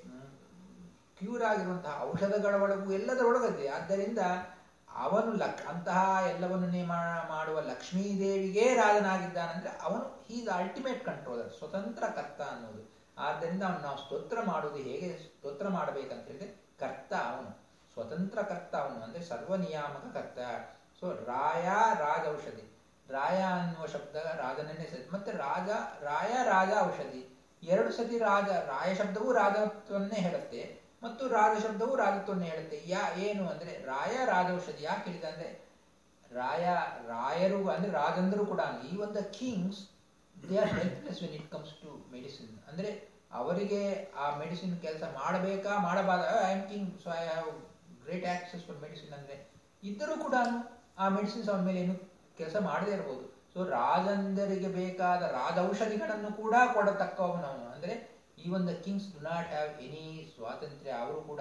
ಕ್ಯೂರ್ ಆಗಿರುವಂತಹ ಔಷಧಗಳ ಒಳಗೂ ಎಲ್ಲದರ ಒಳಗಿದೆ ಆದ್ದರಿಂದ ಅವನು ಲಕ್ ಅಂತಹ ಎಲ್ಲವನ್ನು ನಿರ್ಮಾಣ ಮಾಡುವ ಲಕ್ಷ್ಮೀ ದೇವಿಗೆ ರಾಜನಾಗಿದ್ದಾನಂದ್ರೆ ಅವನು ಈಸ್ ಅಲ್ಟಿಮೇಟ್ ಕಂಟ್ರೋಲರ್ ಸ್ವತಂತ್ರ ಕರ್ತ ಅನ್ನೋದು ಆದ್ದರಿಂದ ಅವನು ನಾವು ಸ್ತೋತ್ರ ಮಾಡುವುದು ಹೇಗೆ ಸ್ತೋತ್ರ ಮಾಡಬೇಕಂತ ಹೇಳಿದ್ರೆ ಕರ್ತ ಅವನು ಸ್ವತಂತ್ರ ಕರ್ತ ಅವನು ಅಂದ್ರೆ ಸರ್ವ ನಿಯಾಮಕ ಕರ್ತ ಸೊ ರಾಯ ರಾಜ ಔಷಧಿ ರಾಯ ಅನ್ನುವ ಶಬ್ದ ರಾಜನನ್ನೇ ಸರಿ ಮತ್ತೆ ರಾಜ ರಾಯ ರಾಜ ಔಷಧಿ ಎರಡು ಸತಿ ರಾಜ ರಾಯ ಶಬ್ದವು ರಾಜತ್ವನ್ನೇ ಹೇಳುತ್ತೆ ಮತ್ತು ರಾಜ ಶಬ್ದವು ರಾಜತ್ವನ್ನೇ ಹೇಳುತ್ತೆ ಯಾ ಏನು ಅಂದ್ರೆ ರಾಯ ರಾಜೌಷಧಿ ಯಾಕೆ ಹೇಳಿದ ಅಂದ್ರೆ ರಾಯ ರಾಯರು ಅಂದ್ರೆ ರಾಜಂದರು ಕೂಡ even the kings they are helpless when it comes to medicine ಅಂದ್ರೆ ಅವರಿಗೆ ಆ ಮೆಡಿಸಿನ್ ಕೆಲಸ ಮಾಡಬೇಕಾ ಮಾಡಬಾರ್ದ I am king so I have great access for medicine ಅಂದ್ರೆ ಇದ್ದರೂ ಕೂಡ ಆ ಮೆಡಿಸಿನ್ಸ್ ಅವನ ಮೇಲೆ ಏನು ಕೆಲಸ ಮಾಡದೇ ಇರಬಹುದು ಸೊ ರಾಜಂದರಿಗೆ ಬೇಕಾದ ರಾಜೌಷಧಿಗಳನ್ನು ಕೂಡ ಕೊಡತಕ್ಕವನು ಅವನು ಅಂದ್ರೆ even the kings do not have any ಸ್ವಾತಂತ್ರ್ಯ ಅವರು ಕೂಡ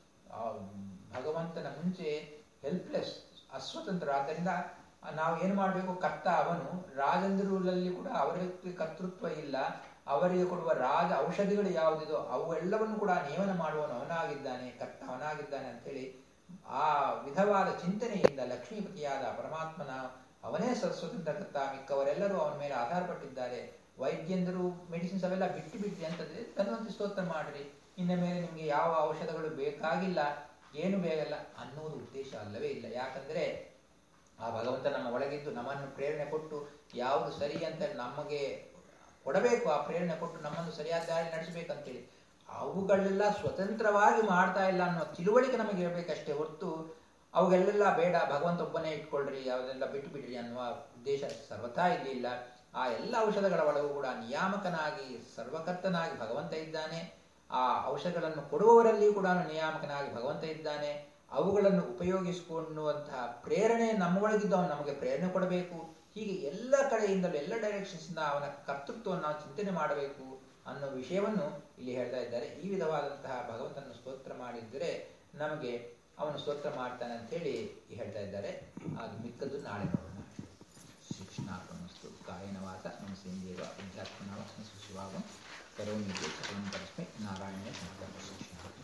ಭಗವಂತನ ಮುಂಚೆ ಹೆಲ್ಪ್ಲೆಸ್ ಅಸ್ವತಂತ್ರ ಆದ್ದರಿಂದ ನಾವು ಏನು ಮಾಡಬೇಕು ಕರ್ತ ಅವನು ರಾಜಂದ್ರಲ್ಲಿ ಕೂಡ ಅವರಿಗೆ ಕರ್ತೃತ್ವ ಇಲ್ಲ ಅವರಿಗೆ ಕೊಡುವ ರಾಜ ಔಷಧಿಗಳು ಯಾವುದಿದೋ ಅವೆಲ್ಲವನ್ನು ಕೂಡ ನೇಮನ ಮಾಡುವವನು ಅವನಾಗಿದ್ದಾನೆ ಕರ್ತ ಅವನಾಗಿದ್ದಾನೆ ಅಂತೇಳಿ ಆ ವಿಧವಾದ ಚಿಂತನೆಯಿಂದ ಲಕ್ಷ್ಮೀಪತಿಯಾದ ಪರಮಾತ್ಮನ ಅವನೇ ಸ್ವತಂತ್ರ ಕರ್ತ ಮಿಕ್ಕವರೆಲ್ಲರೂ ಅವನ ಮೇಲೆ ಆಧಾರಪಟ್ಟಿದ್ದಾರೆ ವೈದ್ಯಂದರು ಮೆಡಿಸಿನ್ಸ್ ಅವೆಲ್ಲ ಬಿಟ್ಟು ಬಿಟ್ರಿ ಅಂತಂದ್ರೆ ಧನ್ವಂತ ಸ್ತೋತ್ರ ಮಾಡ್ರಿ ಇನ್ನ ಮೇಲೆ ನಿಮ್ಗೆ ಯಾವ ಔಷಧಗಳು ಬೇಕಾಗಿಲ್ಲ ಏನು ಬೇಕಲ್ಲ ಅನ್ನೋದು ಉದ್ದೇಶ ಅಲ್ಲವೇ ಇಲ್ಲ ಯಾಕಂದ್ರೆ ಆ ಭಗವಂತ ನಮ್ಮ ಒಳಗಿದ್ದು ನಮ್ಮನ್ನು ಪ್ರೇರಣೆ ಕೊಟ್ಟು ಯಾವುದು ಸರಿ ಅಂತ ನಮಗೆ ಕೊಡಬೇಕು ಆ ಪ್ರೇರಣೆ ಕೊಟ್ಟು ನಮ್ಮನ್ನು ಸರಿಯಾದ ದಾರಿ ನಡೆಸಬೇಕಂತೇಳಿ ಅವುಗಳೆಲ್ಲ ಸ್ವತಂತ್ರವಾಗಿ ಮಾಡ್ತಾ ಇಲ್ಲ ಅನ್ನೋ ತಿಳುವಳಿಕೆ ನಮಗೆ ಇರಬೇಕಷ್ಟೇ ಹೊರತು ಅವುಗಳೆಲ್ಲ ಬೇಡ ಭಗವಂತ ಒಬ್ಬನೇ ಇಟ್ಕೊಳ್ರಿ ಯಾವುದೆಲ್ಲ ಬಿಟ್ಟು ಬಿಡ್ರಿ ಅನ್ನುವ ಉದ್ದೇಶ ಸರ್ವಥಾ ಇಲ್ಲಿ ಇಲ್ಲ ಆ ಎಲ್ಲ ಔಷಧಗಳ ಒಳಗೂ ಕೂಡ ನಿಯಾಮಕನಾಗಿ ಸರ್ವಕರ್ತನಾಗಿ ಭಗವಂತ ಇದ್ದಾನೆ ಆ ಔಷಧಗಳನ್ನು ಕೊಡುವವರಲ್ಲಿಯೂ ಕೂಡ ನಿಯಾಮಕನಾಗಿ ಭಗವಂತ ಇದ್ದಾನೆ ಅವುಗಳನ್ನು ಉಪಯೋಗಿಸಿಕೊಳ್ಳುವಂತಹ ಪ್ರೇರಣೆ ನಮ್ಮ ಒಳಗಿದ್ದು ಅವನು ನಮಗೆ ಪ್ರೇರಣೆ ಕೊಡಬೇಕು ಹೀಗೆ ಎಲ್ಲ ಕಡೆಯಿಂದಲೂ ಎಲ್ಲ ಡೈರೆಕ್ಷನ್ಸ್ ಅವನ ಕರ್ತೃತ್ವವನ್ನು ನಾವು ಚಿಂತನೆ ಮಾಡಬೇಕು ಅನ್ನೋ ವಿಷಯವನ್ನು ಇಲ್ಲಿ ಹೇಳ್ತಾ ಇದ್ದಾರೆ ಈ ವಿಧವಾದಂತಹ ಭಗವಂತನ ಸ್ತೋತ್ರ ಮಾಡಿದ್ರೆ ನಮಗೆ ಅವನು ಸ್ತೋತ್ರ ಮಾಡ್ತಾನೆ ಅಂತ ಹೇಳಿ ಹೇಳ್ತಾ ಇದ್ದಾರೆ ಅದು ಮಿಕ್ಕದ್ದು ನಾಳೆ ನೋಡೋಣ ಶ್ರೀಕೃಷ್ಣಾರ್ಪಣಸ್ತು ಕಾಯನ ವಾಸ ನಮಸ್ಸೇಂದೇವ ಅಧ್ಯಾತ್ಮನಾವ ಶಿಶುಭಾಗಂ ಕರೋಮಿ ಸರ್ವಂ ಪರಸ್ಮೈ ನಾರಾಯಣ ಸಮರ್ಪಣ